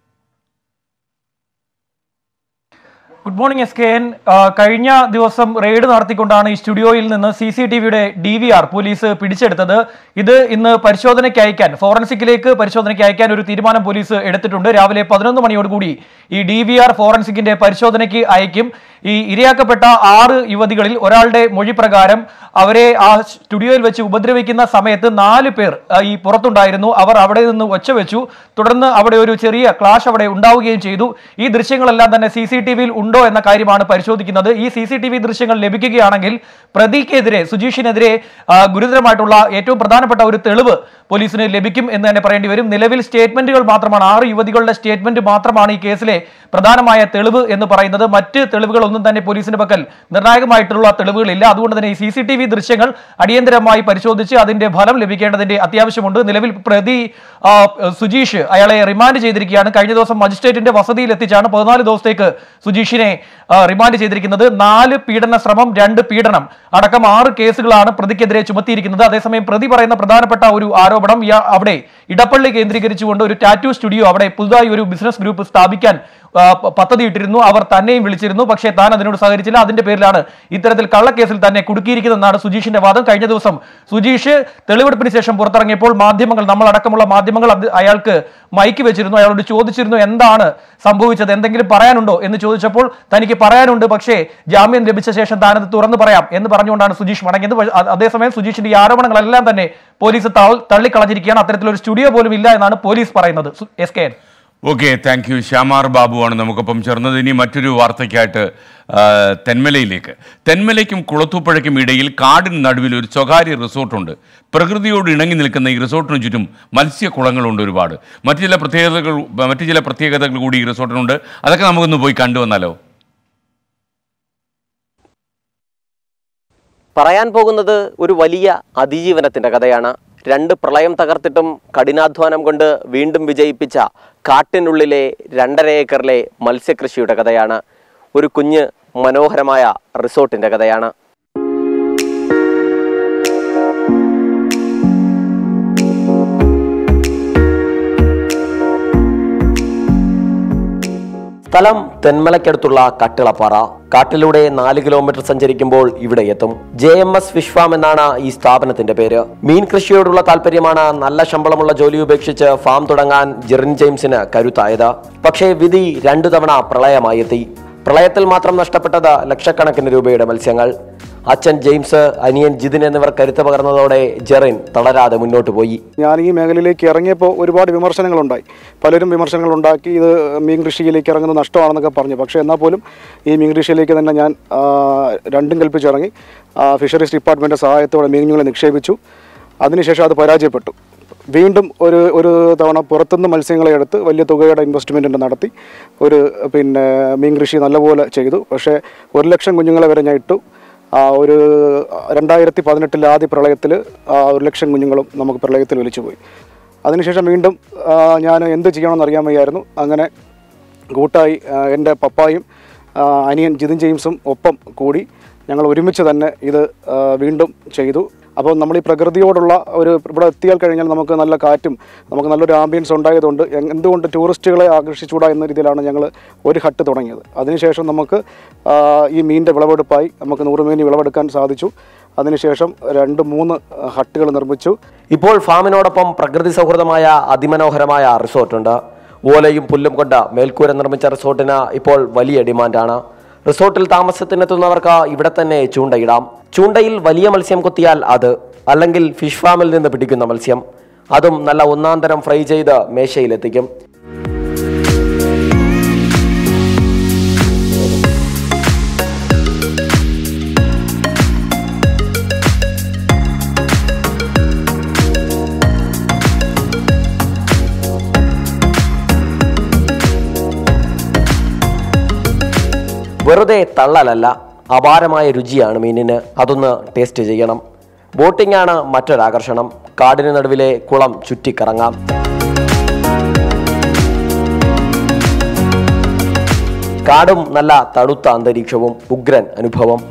good morning S K N ആ, കഴിഞ്ഞ ദിവസം റെയ്ഡ് നടത്തിക്കൊണ്ടാണ് ഈ സ്റ്റുഡിയോയിൽ നിന്ന് സി സി ടി വിയുടെ ഡി വി ആർ പോലീസ് പിടിച്ചെടുത്തത് ഇത് ഇന്ന് പരിശോധനയ്ക്ക് അയക്കാൻ ഫോറൻസിക്കിലേക്ക് പരിശോധനയ്ക്ക് അയക്കാൻ ഒരു തീരുമാനം പോലീസ് എടുത്തിട്ടുണ്ട് രാവിലെ പതിനൊന്ന് മണിയോടുകൂടി ഈ ഡി വി ആർ ഫോറൻസിക്കിന്റെ പരിശോധനയ്ക്ക് അയക്കും ഈ ഇരയാക്കപ്പെട്ട ആറ് യുവതികളിൽ ഒരാളുടെ മൊഴി പ്രകാരം അവരെ ആ സ്റ്റുഡിയോയിൽ വെച്ച് ഉപദ്രവിക്കുന്ന സമയത്ത് നാല് പേർ ആ, ഈ പുറത്തുണ്ടായിരുന്നു അവർ അവിടെ നിന്ന് ഒച്ച വെച്ചു തുടർന്ന് അവിടെ ഒരു ചെറിയ ക്ലാഷ് അവിടെ ഉണ്ടാവുകയും ചെയ്തു ഈ ദൃശ്യങ്ങളെല്ലാം തന്നെ സി സി ടി വിയിൽ ഉണ്ടോ എന്ന കാര്യമാണ് പരിശോധിക്കുന്നത് ഈ സി സി ടി വി ദൃശ്യങ്ങൾ ലഭിക്കുകയാണെങ്കിൽ പ്രതിക്കെതിരെ സുജീഷിനെതിരെ ആ, ഗുരുതരമായിട്ടുള്ള ഏറ്റവും പ്രധാനപ്പെട്ട ഒരു തെളിവ് പോലീസിന് ലഭിക്കും എന്ന് തന്നെ പറയേണ്ടി വരും നിലവിൽ സ്റ്റേറ്റ്മെന്റുകൾ മാത്രമാണ് ആറ് യുവതികളുടെ സ്റ്റേറ്റ്മെന്റ് മാത്രമാണ് ഈ കേസിലെ പ്രധാനമായ തെളിവ് എന്ന് പറയുന്നത് മറ്റ് തെളിവുകളൊന്നും തന്നെ പോലീസിന്റെ പക്കൽ നിർണായകമായിട്ടുള്ള തെളിവുകളില്ല അതുകൊണ്ട് തന്നെ ഈ സി സി ടി വി ദൃശ്യങ്ങൾ അടിയന്തരമായി പരിശോധിച്ച് അതിന്റെ ഫലം ലഭിക്കേണ്ടതിന്റെ അത്യാവശ്യമുണ്ട് നിലവിൽ പ്രതി ആ, സുജീഷ് അയാളെ റിമാൻഡ് ചെയ്തിരിക്കുകയാണ് കഴിഞ്ഞ ദിവസം മജിസ്ട്രേറ്റിന്റെ വസതിയിൽ എത്തിച്ചാണ് പതിനാല് ദിവസത്തേക്ക് സുജീഷിനെ ആ, റിമാൻഡ് ചെയ്തിരിക്കുന്നത് നാല് പീഡന ശ്രമം രണ്ട് പീഡനം അടക്കം ആറ് കേസുകളാണ് പ്രതിക്കെതിരെ ചുമത്തിയിരിക്കുന്നത് അതേസമയം പ്രതി പറയുന്ന പ്രധാനപ്പെട്ട ഒരു ആരോപണം ഇയാ- അവിടെ ഇടപ്പള്ളി കേന്ദ്രീകരിച്ചുകൊണ്ട് ഒരു ടാറ്റു സ്റ്റുഡിയോ അവിടെ പുതുതായി ഒരു ബിസിനസ് ഗ്രൂപ്പ് സ്ഥാപിക്കാൻ ആ, പ- പദ്ധതിയിട്ടിരുന്നു അവർ തന്നെയും വിളിച്ചിരുന്നു പക്ഷേ താൻ അതിനോട് സഹകരിച്ചില്ല അതിന്റെ പേരിലാണ് ഇത്തരത്തിൽ കള്ളക്കേസിൽ തന്നെ കുടുക്കിയിരിക്കുന്നതെന്നാണ് സുജീഷിന്റെ വാദം കഴിഞ്ഞ ദിവസം സുജീഷ് തെളിവെടുപ്പിന് ശേഷം പുറത്തിറങ്ങിയപ്പോൾ മാധ്യമങ്ങൾ നമ്മൾ അടക്കമുള്ള മാധ്യമങ്ങൾ അത് അയാൾക്ക് മൈക്ക് വെച്ചിരുന്നു അയാളോട് ചോദിച്ചിരുന്നു എന്താണ് സംഭവിച്ചത് എന്തെങ്കിലും പറയാനുണ്ടോ എന്ന് ചോദിച്ചപ്പോൾ തനിക്ക് പറയാനുണ്ട് പക്ഷേ ജാമ്യം ലഭിച്ച ശേഷം താനത് തുറന്നു പറയാം എന്ന് പറഞ്ഞുകൊണ്ടാണ് സുജീഷ് മടങ്ങിയത് പക്ഷേ അ- അതേസമയം സുജീഷിന്റെ ഈ ആരോപണങ്ങളെല്ലാം തന്നെ പോലീസ് തൾ- തള്ളിക്കളഞ്ഞിരിക്കുകയാണ് അത്തരത്തിലൊരു സ്റ്റുഡിയോ പോലും ഇല്ല എന്നാണ് പോലീസ് പറയുന്നത് സു- S K N okay thank you ശ്യാമാർ ബാബുവാണ് നമുക്കൊപ്പം ചേർന്നത് ഇനി മറ്റൊരു വാർത്തയ്ക്കായിട്ട് ആ, തെന്മലയിലേക്ക് തെന്മലയ്ക്കും കുളത്തൂപ്പുഴയ്ക്കും ഇടയിൽ കാടിന് നടുവിൽ ഒരു സ്വകാര്യ റിസോർട്ടുണ്ട് പ്രകൃതിയോട് ഇണങ്ങി നിൽക്കുന്ന ഈ റിസോർട്ടിന് ചുറ്റും മത്സ്യക്കുളങ്ങളുണ്ട് ഒരുപാട് മറ്റു ചില പ്രത്യേകതകൾ മറ്റു ചില പ്രത്യേകതകൾ കൂടി ഈ റിസോർട്ടിനുണ്ട് അതൊക്കെ നമുക്കൊന്ന് പോയി കണ്ടുവന്നാലോ പറയാൻ പോകുന്നത് ഒരു വലിയ അതിജീവനത്തിന്റെ കഥയാണ് രണ്ട് പ്രളയം തകർത്തിട്ടും കഠിനാധ്വാനം കൊണ്ട് വീണ്ടും വിജയിപ്പിച്ച കാട്ടിനുള്ളിലെ രണ്ടര ഏക്കറിലെ മത്സ്യകൃഷിയുടെ കഥയാണ് ഒരു കുഞ്ഞ് മനോഹരമായ റിസോർട്ടിന്റെ കഥയാണ് സ്ഥലം തെന്മലയ്ക്കടുത്തുള്ള കട്ടിളപ്പാറ കാട്ടിലൂടെ നാല് കിലോമീറ്റർ സഞ്ചരിക്കുമ്പോൾ ഇവിടെ എത്തും J M S fish farm എന്നാണ് ഈ സ്ഥാപനത്തിന്റെ പേര് മീൻ കൃഷിയോടുള്ള താല്പര്യമാണ് നല്ല ശമ്പളമുള്ള ജോലി ഉപേക്ഷിച്ച് ഫാം തുടങ്ങാൻ ജെറിൻ ജെയിംസിന് കരുത്തായത് പക്ഷേ വിധി രണ്ടു തവണ പ്രളയമായി എത്തി പ്രളയത്തിൽ മാത്രം നഷ്ടപ്പെട്ടത് ലക്ഷക്കണക്കിന് രൂപയുടെ മത്സ്യങ്ങൾ അച്ഛൻ ജെയിംസ് അനിയൻ ജിതിൻ എന്നിവർ കരുത്ത് പകർന്നതോടെ ജെറിൻ തളരാതെ മുന്നോട്ട് പോയി ഞാൻ ഈ മേഖലയിലേക്ക് ഇറങ്ങിയപ്പോൾ ഒരുപാട് വിമർശനങ്ങളുണ്ടായി പലരും വിമർശനങ്ങൾ ഉണ്ടാക്കി ഇത് മീൻ കൃഷിയിലേക്ക് ഇറങ്ങുന്നത് നഷ്ടമാണെന്നൊക്കെ പറഞ്ഞു പക്ഷേ എന്നാൽ പോലും ഈ മീൻ കൃഷിയിലേക്ക് തന്നെ ഞാൻ ആ, രണ്ടും കൽപ്പിച്ചിറങ്ങി ആ, ഫിഷറീസ് ഡിപ്പാർട്ട്മെൻറ്റ് സഹായത്തോടെ മീനുകളെ നിക്ഷേപിച്ചു അതിനുശേഷം അത് പരാജയപ്പെട്ടു വീണ്ടും ഒരു ഒരു തവണ പുറത്തുനിന്ന് മത്സ്യങ്ങളെ എടുത്ത് വലിയ തുകയുടെ ഇൻവെസ്റ്റ്മെൻറ്റ് നടത്തി ഒരു പിന്നെ മീൻ കൃഷി നല്ലപോലെ ചെയ്തു പക്ഷേ ഒരു ലക്ഷം കുഞ്ഞുങ്ങളെ വരെ ഞാൻ ഇട്ടു ആ ഒരു രണ്ടായിരത്തി പതിനെട്ടിലെ ആദ്യ പ്രളയത്തിൽ ഒരു ലക്ഷം കുഞ്ഞുങ്ങളും നമുക്ക് പ്രളയത്തിൽ ഒലിച്ചുപോയി അതിനുശേഷം വീണ്ടും ആ, ഞാൻ എന്ത് ചെയ്യണമെന്ന് അറിയാൻ വയ്യായിരുന്നു അങ്ങനെ കൂട്ടായി ആ, എൻ്റെ പപ്പായും ആ, അനിയൻ ജിതിൻ ജെയിംസും ഒപ്പം കൂടി ഞങ്ങൾ ഒരുമിച്ച് തന്നെ ഇത് ആ, വീണ്ടും ചെയ്തു അപ്പോൾ നമ്മൾ ഈ പ്രകൃതിയോടുള്ള ഒരു ഇവിടെ എത്തിയാൽ കഴിഞ്ഞാൽ നമുക്ക് നല്ല കാറ്റും നമുക്ക് നല്ലൊരു ആംബിയൻസ് ഉണ്ടായതുകൊണ്ട് എ- എന്തുകൊണ്ട് ടൂറിസ്റ്റുകളെ ആകർഷിച്ചുകൂടാ എന്ന രീതിയിലാണ് ഞങ്ങൾ ഒരു ഹട്ട് തുടങ്ങിയത് അതിനുശേഷം നമുക്ക് ആ, ഈ മീനിൻ്റെ വിളവെടുപ്പായി നമുക്ക് നൂറുമേനി വിളവെടുക്കാൻ സാധിച്ചു അതിനുശേഷം രണ്ട് മൂന്ന് ഹട്ടുകൾ നിർമ്മിച്ചു ഇപ്പോൾ ഫാമിനോടൊപ്പം പ്രകൃതി സൗഹൃദമായ അതിമനോഹരമായ റിസോർട്ടുണ്ട് ഓലയും പുല്ലും കൊണ്ട് മേൽക്കൂര നിർമ്മിച്ച റിസോർട്ടിന് ഇപ്പോൾ വലിയ ഡിമാൻഡാണ് റിസോർട്ടിൽ താമസത്തിനെത്തുന്നവർക്ക് ഇവിടെ തന്നെ ചൂണ്ടയിടാം ചൂണ്ടയിൽ വലിയ മത്സ്യം കൊത്തിയാൽ അത് അല്ലെങ്കിൽ ഫിഷ് ഫാമിൽ നിന്ന് പിടിക്കുന്ന മത്സ്യം അതും നല്ല ഒന്നാം തരം ഫ്രൈ ചെയ്ത് മേശയിലെത്തിക്കും വെറുതെ തള്ളലല്ല അപാരമായ രുചിയാണ് മീനിന് അതൊന്ന് ടേസ്റ്റ് ചെയ്യണം ബോട്ടിംഗ് ആണ് മറ്റൊരാകർഷണം കാടിന് നടുവിലെ കുളം ചുറ്റിക്കറങ്ങാം കാടും നല്ല തണുത്ത അന്തരീക്ഷവും ഉഗ്രൻ അനുഭവം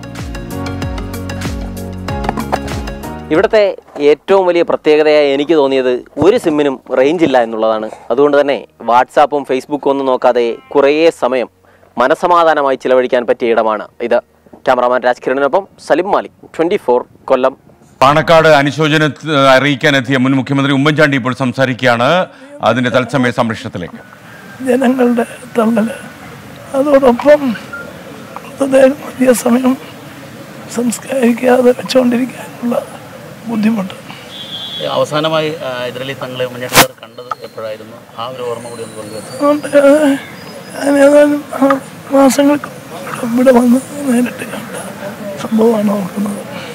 ഇവിടുത്തെ ഏറ്റവും വലിയ പ്രത്യേകതയായി എനിക്ക് തോന്നിയത് ഒരു സിമ്മിനും റേഞ്ച് ഇല്ല എന്നുള്ളതാണ് അതുകൊണ്ട് തന്നെ വാട്സാപ്പും ഫേസ്ബുക്കും ഒന്നും നോക്കാതെ കുറേ സമയം മനസമാധാനമായി ചിലവഴിക്കാൻ പറ്റിയ ഇടമാണ് ഇത് ക്യാമറാമാൻ രാജ്കിരണിനൊപ്പം സലിം മാലിക് ട്വന്റി കൊല്ലം പാണക്കാട് അനുശോചന അറിയിക്കാനെത്തിയ മുൻ മുഖ്യമന്ത്രി ഉമ്മൻചാണ്ടി ഇപ്പോൾ സംസാരിക്കുകയാണ് അതിന്റെ തത്സമയ സംരക്ഷണത്തിലേക്ക് ജനങ്ങളുടെ തള്ളൽ അതോടൊപ്പം മൃതദേഹം വലിയ സമയം സംസ്കരിക്കാതെ വെച്ചുകൊണ്ടിരിക്കാനുള്ള ബുദ്ധിമുട്ട് അവസാനമായി ആ, ഇതിരലി തങ്ങളെ ഉമ്മൻചാണ്ടി സാർ കണ്ടത് എപ്പോഴായിരുന്നു ആ ഒരു ഓർമ്മ കൂടി ഒന്ന് പങ്കുവെച്ചു അതുകൊണ്ട് ഞാൻ ഏതാനും ആ മാസങ്ങൾക്ക് മുമ്പ് ഇവിടെ വന്ന് നേരിട്ട് കണ്ട സംഭവമാണ് ഓർക്കുന്നത്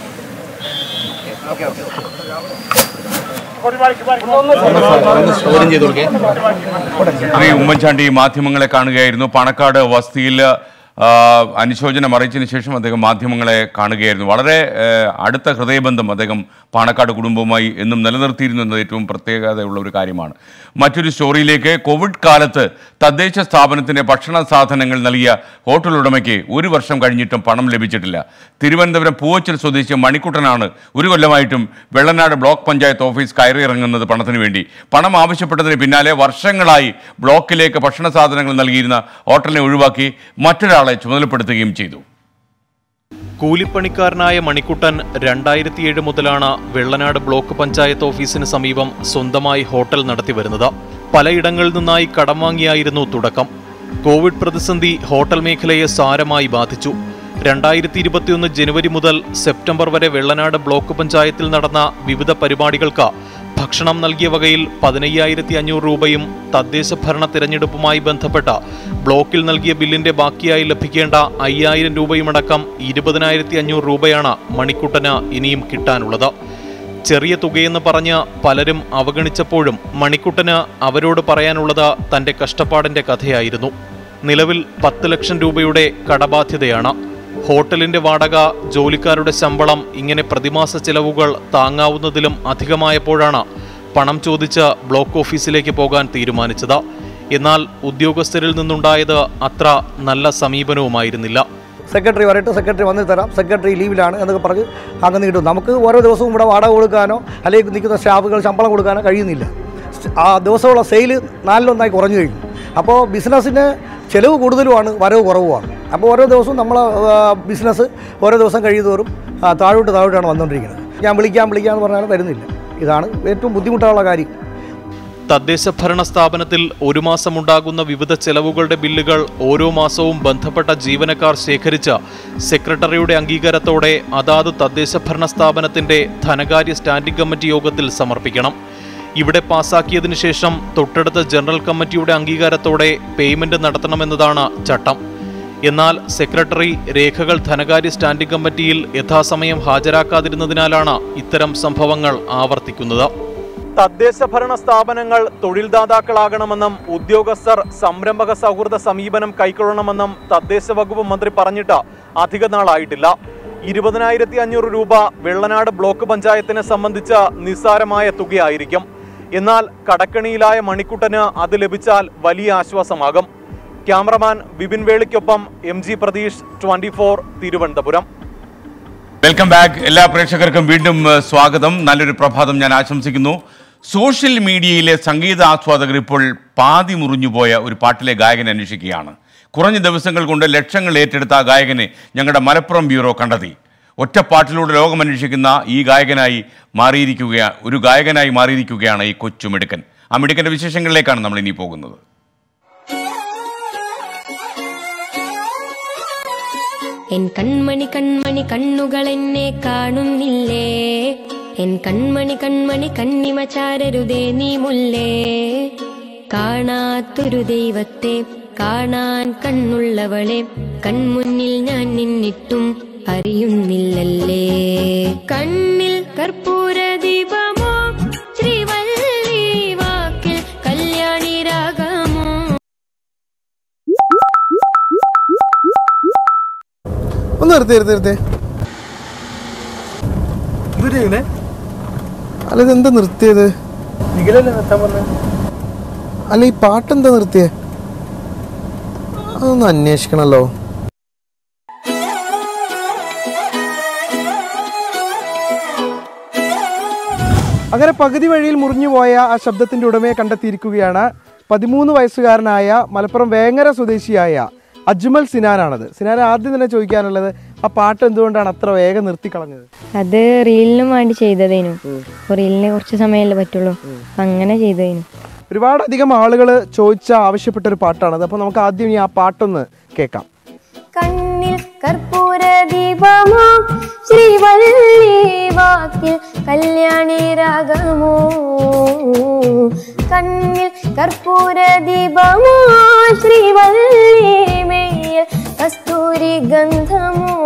ശ്രീ ഉമ്മൻചാണ്ടി മാധ്യമങ്ങളെ കാണുകയായിരുന്നു പാണക്കാട് വസതിയിൽ ആ, അനുശോചനം അറിയിച്ചതിന് ശേഷം അദ്ദേഹം മാധ്യമങ്ങളെ കാണുകയായിരുന്നു വളരെ ഏ, അടുത്ത ഹൃദയബന്ധം അദ്ദേഹം പാണക്കാട് കുടുംബവുമായി എന്നും നിലനിർത്തിയിരുന്നു എന്നത് ഏറ്റവും പ്രത്യേകതയുള്ള ഒരു കാര്യമാണ് മറ്റൊരു സ്റ്റോറിയിലേക്ക് കോവിഡ് കാലത്ത് തദ്ദേശ സ്ഥാപനത്തിന് ഭക്ഷണ സാധനങ്ങൾ നൽകിയ ഹോട്ടൽ ഉടമയ്ക്ക് ഒരു വർഷം കഴിഞ്ഞിട്ടും പണം ലഭിച്ചിട്ടില്ല തിരുവനന്തപുരം പൂവച്ചൽ സ്വദേശി മണിക്കുട്ടനാണ് ഒരു കൊല്ലമായിട്ടും വെള്ളനാട് ബ്ലോക്ക് പഞ്ചായത്ത് ഓഫീസ് കയറിയിറങ്ങുന്നത് പണത്തിന് വേണ്ടി പണം ആവശ്യപ്പെട്ടതിന് പിന്നാലെ വർഷങ്ങളായി ബ്ലോക്കിലേക്ക് ഭക്ഷണ സാധനങ്ങൾ നൽകിയിരുന്ന ഹോട്ടലിനെ ഒഴിവാക്കി മറ്റൊരാളെ ചുമതലപ്പെടുത്തുകയും ചെയ്തു കൂലിപ്പണിക്കാരനായ മണിക്കുട്ടൻ രണ്ടായിരത്തിയേഴ് മുതലാണ് വെള്ളനാട് ബ്ലോക്ക് പഞ്ചായത്ത് ഓഫീസിന് സമീപം സ്വന്തമായി ഹോട്ടൽ നടത്തിവരുന്നത് പലയിടങ്ങളിൽ നിന്നായി കടം വാങ്ങിയായിരുന്നു തുടക്കം കോവിഡ് പ്രതിസന്ധി ഹോട്ടൽ മേഖലയെ സാരമായി ബാധിച്ചു രണ്ടായിരത്തി ഇരുപത്തിയൊന്ന് ജനുവരി മുതൽ സെപ്റ്റംബർ വരെ വെള്ളനാട് ബ്ലോക്ക് പഞ്ചായത്തിൽ നടന്ന വിവിധ പരിപാടികൾക്ക് ഭക്ഷണം നൽകിയ വകയിൽ പതിനയ്യായിരത്തി അഞ്ഞൂറ് രൂപയും തദ്ദേശ ഭരണ തിരഞ്ഞെടുപ്പുമായി ബന്ധപ്പെട്ട ബ്ലോക്കിൽ നൽകിയ ബില്ലിന്റെ ബാക്കിയായി ലഭിക്കേണ്ട അയ്യായിരം രൂപയുമടക്കം ഇരുപതിനായിരത്തി അഞ്ഞൂറ് രൂപയാണ് മണിക്കുട്ടന് ഇനിയും കിട്ടാനുള്ളത് ചെറിയ തുകയെന്ന് പറഞ്ഞ് പലരും അവഗണിച്ചപ്പോഴും മണിക്കുട്ടന് അവരോട് പറയാനുള്ളത് തന്റെ കഷ്ടപ്പാടിന്റെ കഥയായിരുന്നു നിലവിൽ പത്ത് ലക്ഷം രൂപയുടെ കടബാധ്യതയാണ് ഹോട്ടലിന്റെ വാടക ജോലിക്കാരുടെ ശമ്പളം ഇങ്ങനെ പ്രതിമാസ ചെലവുകൾ താങ്ങാവുന്നതിലും അധികമായപ്പോഴാണ് പണം ചോദിച്ച് ബ്ലോക്ക് ഓഫീസിലേക്ക് പോകാൻ തീരുമാനിച്ചത് എന്നാൽ ഉദ്യോഗസ്ഥരിൽ നിന്നുണ്ടായത് അത്ര നല്ല സമീപനവുമായിരുന്നില്ല സെക്രട്ടറി വരട്ടെ സെക്രട്ടറി വന്ന് തരാം സെക്രട്ടറി ലീവിലാണ് എന്നൊക്കെ പറഞ്ഞ് അങ്ങനെ കിട്ടും നമുക്ക് ഓരോ ദിവസവും ഇവിടെ വാടക കൊടുക്കാനോ അല്ലെങ്കിൽ നിൽക്കുന്ന സ്റ്റാഫുകൾ ശമ്പളം കൊടുക്കാനോ കഴിയുന്നില്ല ആ ദിവസമുള്ള സെയിൽ നാലിലൊന്നായി കുറഞ്ഞു കഴിഞ്ഞു അപ്പോൾ ബിസിനസ്സിന് ചിലവ് കൂടുതലുമാണ് വരവ് കുറവുമാണ് അപ്പോൾ ഓരോ ദിവസവും നമ്മളെ ബിസിനസ് ഓരോ ദിവസം കഴിയുന്നതോറും ആ, താഴോട്ട് താഴോട്ടാണ് വന്നുകൊണ്ടിരിക്കുന്നത് ഞാൻ വിളിക്കാം വിളിക്കാമെന്ന് പറഞ്ഞാലും വരുന്നില്ല ഇതാണ് ഏറ്റവും ബുദ്ധിമുട്ടുള്ള കാര്യം തദ്ദേശ ഭരണ സ്ഥാപനത്തിൽ ഒരു മാസം ഉണ്ടാകുന്ന വിവിധ ചെലവുകളുടെ ബില്ലുകൾ ഓരോ മാസവും ബന്ധപ്പെട്ട ജീവനക്കാർ ശേഖരിച്ച് സെക്രട്ടറിയുടെ അംഗീകാരത്തോടെ അതാത് തദ്ദേശ ഭരണ സ്ഥാപനത്തിന്റെ ധനകാര്യ സ്റ്റാൻഡിംഗ് കമ്മിറ്റി യോഗത്തിൽ സമർപ്പിക്കണം ഇവിടെ പാസാക്കിയതിനു ശേഷം തൊട്ടടുത്ത ജനറൽ കമ്മിറ്റിയുടെ അംഗീകാരത്തോടെ പേയ്മെന്റ് നടത്തണമെന്നതാണ് ചട്ടം എന്നാൽ സെക്രട്ടറി രേഖകൾ ധനകാര്യ സ്റ്റാൻഡിംഗ് കമ്മിറ്റിയിൽ യഥാസമയം ഹാജരാക്കാതിരുന്നതിനാലാണ് ഇത്തരം സംഭവങ്ങൾ ആവർത്തിക്കുന്നത് തദ്ദേശ ഭരണ സ്ഥാപനങ്ങൾ തൊഴിൽദാതാക്കളാകണമെന്നും ഉദ്യോഗസ്ഥർ സംരംഭക സൗഹൃദ സമീപനം കൈക്കൊള്ളണമെന്നും തദ്ദേശ വകുപ്പ് മന്ത്രി പറഞ്ഞിട്ട് അധിക നാളായിട്ടില്ല ഇരുപതിനായിരത്തി അഞ്ഞൂറ് രൂപ വെള്ളനാട് ബ്ലോക്ക് പഞ്ചായത്തിനെ സംബന്ധിച്ച നിസ്സാരമായ തുകയായിരിക്കും എന്നാൽ കടക്കണിയിലായ മണിക്കുട്ടന് അത് ലഭിച്ചാൽ വലിയ ആശ്വാസമാകും ക്യാമറമാൻ വിപിൻ വേളിക്കൊപ്പം M G Pratheesh twenty four Thiruvananthapuram welcome back എല്ലാ പ്രേക്ഷകർക്കും വീണ്ടും ഏഹ്, സ്വാഗതം നല്ലൊരു പ്രഭാതം ഞാൻ ആശംസിക്കുന്നു സോഷ്യൽ മീഡിയയിലെ സംഗീത ആസ്വാദകർ ഇപ്പോൾ പാതി മുറിഞ്ഞുപോയ ഒരു പാട്ടിലെ ഗായകനെ അന്വേഷിക്കുകയാണ് കുറഞ്ഞ ദിവസങ്ങൾ കൊണ്ട് ലക്ഷങ്ങൾ ഏറ്റെടുത്ത ആ ഗായകനെ ഞങ്ങളുടെ മലപ്പുറം ബ്യൂറോ കണ്ടെത്തി ഒറ്റപ്പാട്ടിലൂടെ ലോകം അന്വേഷിക്കുന്ന ഈ ഗായകനായി മാറിയിരിക്കുകയാ ഒരു ഗായകനായി മാറിയിരിക്കുകയാണ് ഈ കൊച്ചു മിടുക്കൻ ആ മിടുക്കൻ്റെ വിശേഷങ്ങളിലേക്കാണ് നമ്മൾ ഇനി പോകുന്നത് എൻ കൺമണി കൺമണി കണ്ണുകൾ എന്നെ കാണുന്നില്ലേ എൻ കൺമണി കൺമണി കണ്ണിമ ചാരരുതേ നീ മുല്ലേ കാണാത്തൊരു ദൈവത്തെ കാണാൻ കണ്ണുള്ളവളെ കൺമുന്നിൽ ഞാൻ നിന്നിട്ടും അറിയുന്നില്ലല്ലേ കണ്ണിൽ കർപ്പൂര ദീപമോ ശ്രീവല്ലി വാക്കിൽ കല്യാണി രാഗമോ ഒന്ന് നിർത്തി നിർത്തി നിർത്തി അല്ല ഇതെന്താ നിർത്തിയത് അല്ല ഈ പാട്ടെന്താ നിർത്തിയേ അതൊന്ന് അന്വേഷിക്കണല്ലോ അങ്ങനെ പകുതി വഴിയിൽ മുറിഞ്ഞുപോയ ആ ശബ്ദത്തിന്റെ ഉടമയെ കണ്ടെത്തിയിരിക്കുകയാണ് പതിമൂന്ന് വയസ്സുകാരനായ മലപ്പുറം വേങ്ങര സ്വദേശിയായ അജ്മൽ സിനാനാണത് സിനാൻ ആദ്യം തന്നെ ചോദിക്കാനുള്ളത് ആ പാട്ട് എന്തുകൊണ്ടാണ് അത്ര വേഗം നിർത്തിക്കളഞ്ഞത് അത് റീലിനും വേണ്ടി ചെയ്തതേനു അപ്പൊ റീലിന് കുറച്ച് സമയമല്ലേ പറ്റുള്ളൂ അപ്പൊ അങ്ങനെ ചെയ്തതേനു ഒരുപാടധികം ആളുകൾ ചോദിച്ച ആവശ്യപ്പെട്ട ഒരു പാട്ടാണത് അപ്പോൾ നമുക്ക് ആദ്യം ഈ ആ പാട്ടൊന്ന് കേൾക്കാം കണ്ണിൽ കർപ്പൂര ദീപമോ ശ്രീവല്ലി വാക്കിൽ കല്യാണി രാഗമോ കണ്ണിൽ കർപ്പൂര ദീപമോ ശ്രീവല്ലി മേയിൽ കസ്തൂരി ഗന്ധമോ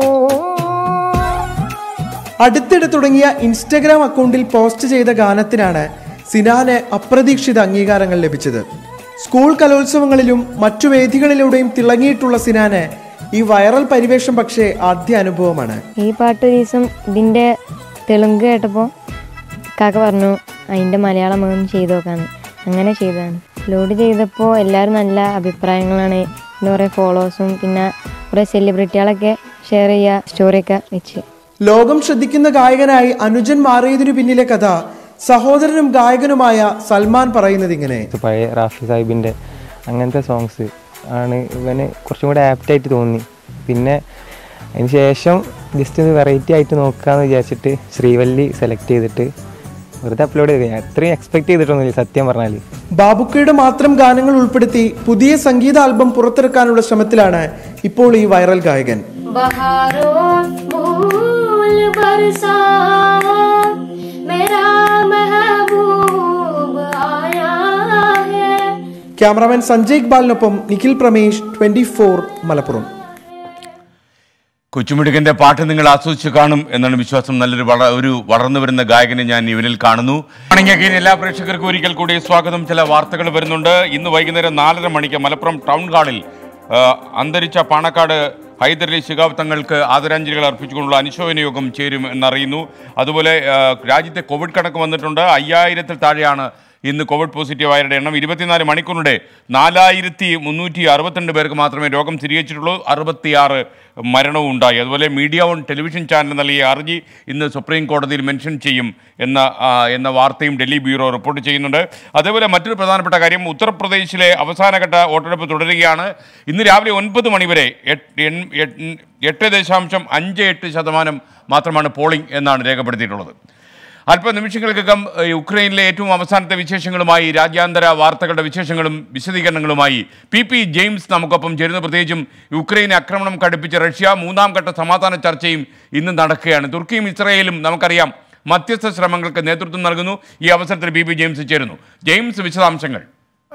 അടുത്തിടെ തുടങ്ങിയ ഇൻസ്റ്റഗ്രാം അക്കൗണ്ടിൽ പോസ്റ്റ് ചെയ്ത ഗാനത്തിനാണ് സിനാന് അപ്രതീക്ഷിത അംഗീകാരങ്ങൾ ലഭിച്ചത് സ്കൂൾ കലോത്സവങ്ങളിലും മറ്റു വേദികളിലൂടെയും തിളങ്ങിയിട്ടുള്ള സിനാന് ഈ വൈറൽ പരിവേഷം പക്ഷേ ആദ്യ അനുഭവമാണ് ഈ പാട്ട് ഒരു ദിവസം ഇതിന്റെ തെലുങ്ക് കേട്ടപ്പോൾ കാക്ക പറഞ്ഞു അതിന്റെ മലയാളം ഒന്ന് ചെയ്തു നോക്കാന്ന് അങ്ങനെ ചെയ്തതാണ് ലോഡ് ചെയ്തപ്പോൾ എല്ലാവരും നല്ല അഭിപ്രായങ്ങളാണ് പിന്നെ കുറേ ഫോളോവേഴ്സും പിന്നെ കുറേ സെലിബ്രിറ്റികളൊക്കെ ഷെയർ ചെയ്യുക സ്റ്റോറിയൊക്കെ വെച്ച് ലോകം ശ്രദ്ധിക്കുന്ന ഗായകനായി അനുജൻ മാറിയതിനു പിന്നിലെ കഥ സഹോദരനും ഗായകനുമായ സൽമാൻ പറയുന്നത് ഇങ്ങനെ പഴയ റാഫി സാഹിബിൻ്റെ അങ്ങനത്തെ സോങ്സ് ആണ് ഇവന് കുറച്ചും കൂടെ ആപ്റ്റായിട്ട് തോന്നി പിന്നെ അതിന് ശേഷം ജസ്റ്റ് ഒന്ന് വെറൈറ്റി ആയിട്ട് നോക്കാമെന്ന് വിചാരിച്ചിട്ട് ശ്രീവല്ലി സെലക്ട് ചെയ്തിട്ട് വെറുതെ അപ്ലോഡ് ചെയ്ത് അത്രയും എക്സ്പെക്ട് ചെയ്തിട്ടൊന്നുമില്ല സത്യം പറഞ്ഞാൽ ബാബുക്കയുടെ മാത്രം ഗാനങ്ങൾ ഉൾപ്പെടുത്തി പുതിയ സംഗീത ആൽബം പുറത്തിറക്കാനുള്ള ശ്രമത്തിലാണ് ഇപ്പോൾ ഈ വൈറൽ ഗായകൻ बहारों फूल बरसाओ मेरा महबूब आया है ക്യാമറാമാൻ സഞ്ജയ് ഇക്ബാലിനൊപ്പം നിഖിൽ പ്രമേഷ് ട്വന്റി ഫോർ മലപ്പുറം കൊച്ചുമിടുക്കന്റെ പാട്ട് നിങ്ങൾ ആസ്വദിച്ച് കാണും എന്നാണ് വിശ്വാസം നല്ലൊരു വള ഒരു വളർന്നു വരുന്ന ഗായകനെ ഞാൻ ഇവനിൽ കാണുന്നു ആണെങ്കിൽ എല്ലാ പ്രേക്ഷകർക്കും ഒരിക്കൽ കൂടി സ്വാഗതം ചില വാർത്തകൾ വരുന്നുണ്ട് ഇന്ന് വൈകുന്നേരം നാലര മണിക്ക് മലപ്പുറം ടൗൺ ഹാളിൽ ആ, അന്തരിച്ച പാണക്കാട് ഹൈദരലി ശിഹാബ് തങ്ങൾക്ക് ആദരാഞ്ജലികൾ അർപ്പിച്ചുകൊണ്ടുള്ള അനുശോചന യോഗം ചേരും എന്നറിയുന്നു അതുപോലെ ആ, രാജ്യത്തെ കോവിഡ് കണക്ക് വന്നിട്ടുണ്ട് അയ്യായിരത്തിൽ താഴെയാണ് ഇന്ന് കോവിഡ് പോസിറ്റീവായവരുടെ എണ്ണം ഇരുപത്തിനാല് മണിക്കൂറിനിടെ നാലായിരത്തി മുന്നൂറ്റി അറുപത്തിരണ്ട് പേർക്ക് മാത്രമേ രോഗം സ്ഥിരീകരിച്ചിട്ടുള്ളൂ അറുപത്തിയാറ് മരണവും ഉണ്ടായി അതുപോലെ മീഡിയ ഓൺ ടെലിവിഷൻ ചാനൽ നൽകിയ ഹർജി ഇന്ന് സുപ്രീം കോടതിയിൽ മെൻഷൻ ചെയ്യും എന്ന ആ, എന്ന വാർത്തയും ഡൽഹി ബ്യൂറോ റിപ്പോർട്ട് ചെയ്യുന്നുണ്ട് അതേപോലെ മറ്റൊരു പ്രധാനപ്പെട്ട കാര്യം ഉത്തർപ്രദേശിലെ അവസാനഘട്ട വോട്ടെടുപ്പ് തുടരുകയാണ് ഇന്ന് രാവിലെ ഒൻപത് മണിവരെ എട്ട് എൺ- എട്ട് എട്ട് ദശാംശം അഞ്ച് എട്ട് ശതമാനം മാത്രമാണ് പോളിംഗ് എന്നാണ് രേഖപ്പെടുത്തിയിട്ടുള്ളത് അല്പനിമിഷങ്ങൾക്കകം ഏഹ്, യുക്രൈനിലെ ഏറ്റവും അവസാനത്തെ വിശേഷങ്ങളുമായി രാജ്യാന്തര വാർത്തകളുടെ വിശേഷങ്ങളും വിശദീകരണങ്ങളുമായി പി പി ജെയിംസ് നമുക്കൊപ്പം ചേരുന്നു പ്രത്യേകിച്ചും യുക്രൈൻ ആക്രമണം കടുപ്പിച്ച റഷ്യ മൂന്നാം ഘട്ട സമാധാന ചർച്ചയും ഇന്ന് നടക്കുകയാണ് തുർക്കിയും ഇസ്രയേലും നമുക്കറിയാം മധ്യസ്ഥ ശ്രമങ്ങൾക്ക് നേതൃത്വം നൽകുന്നു ഈ അവസരത്തിൽ പി പി ജെയിംസ് ചേരുന്നു ജെയിംസ് വിശദാംശങ്ങൾ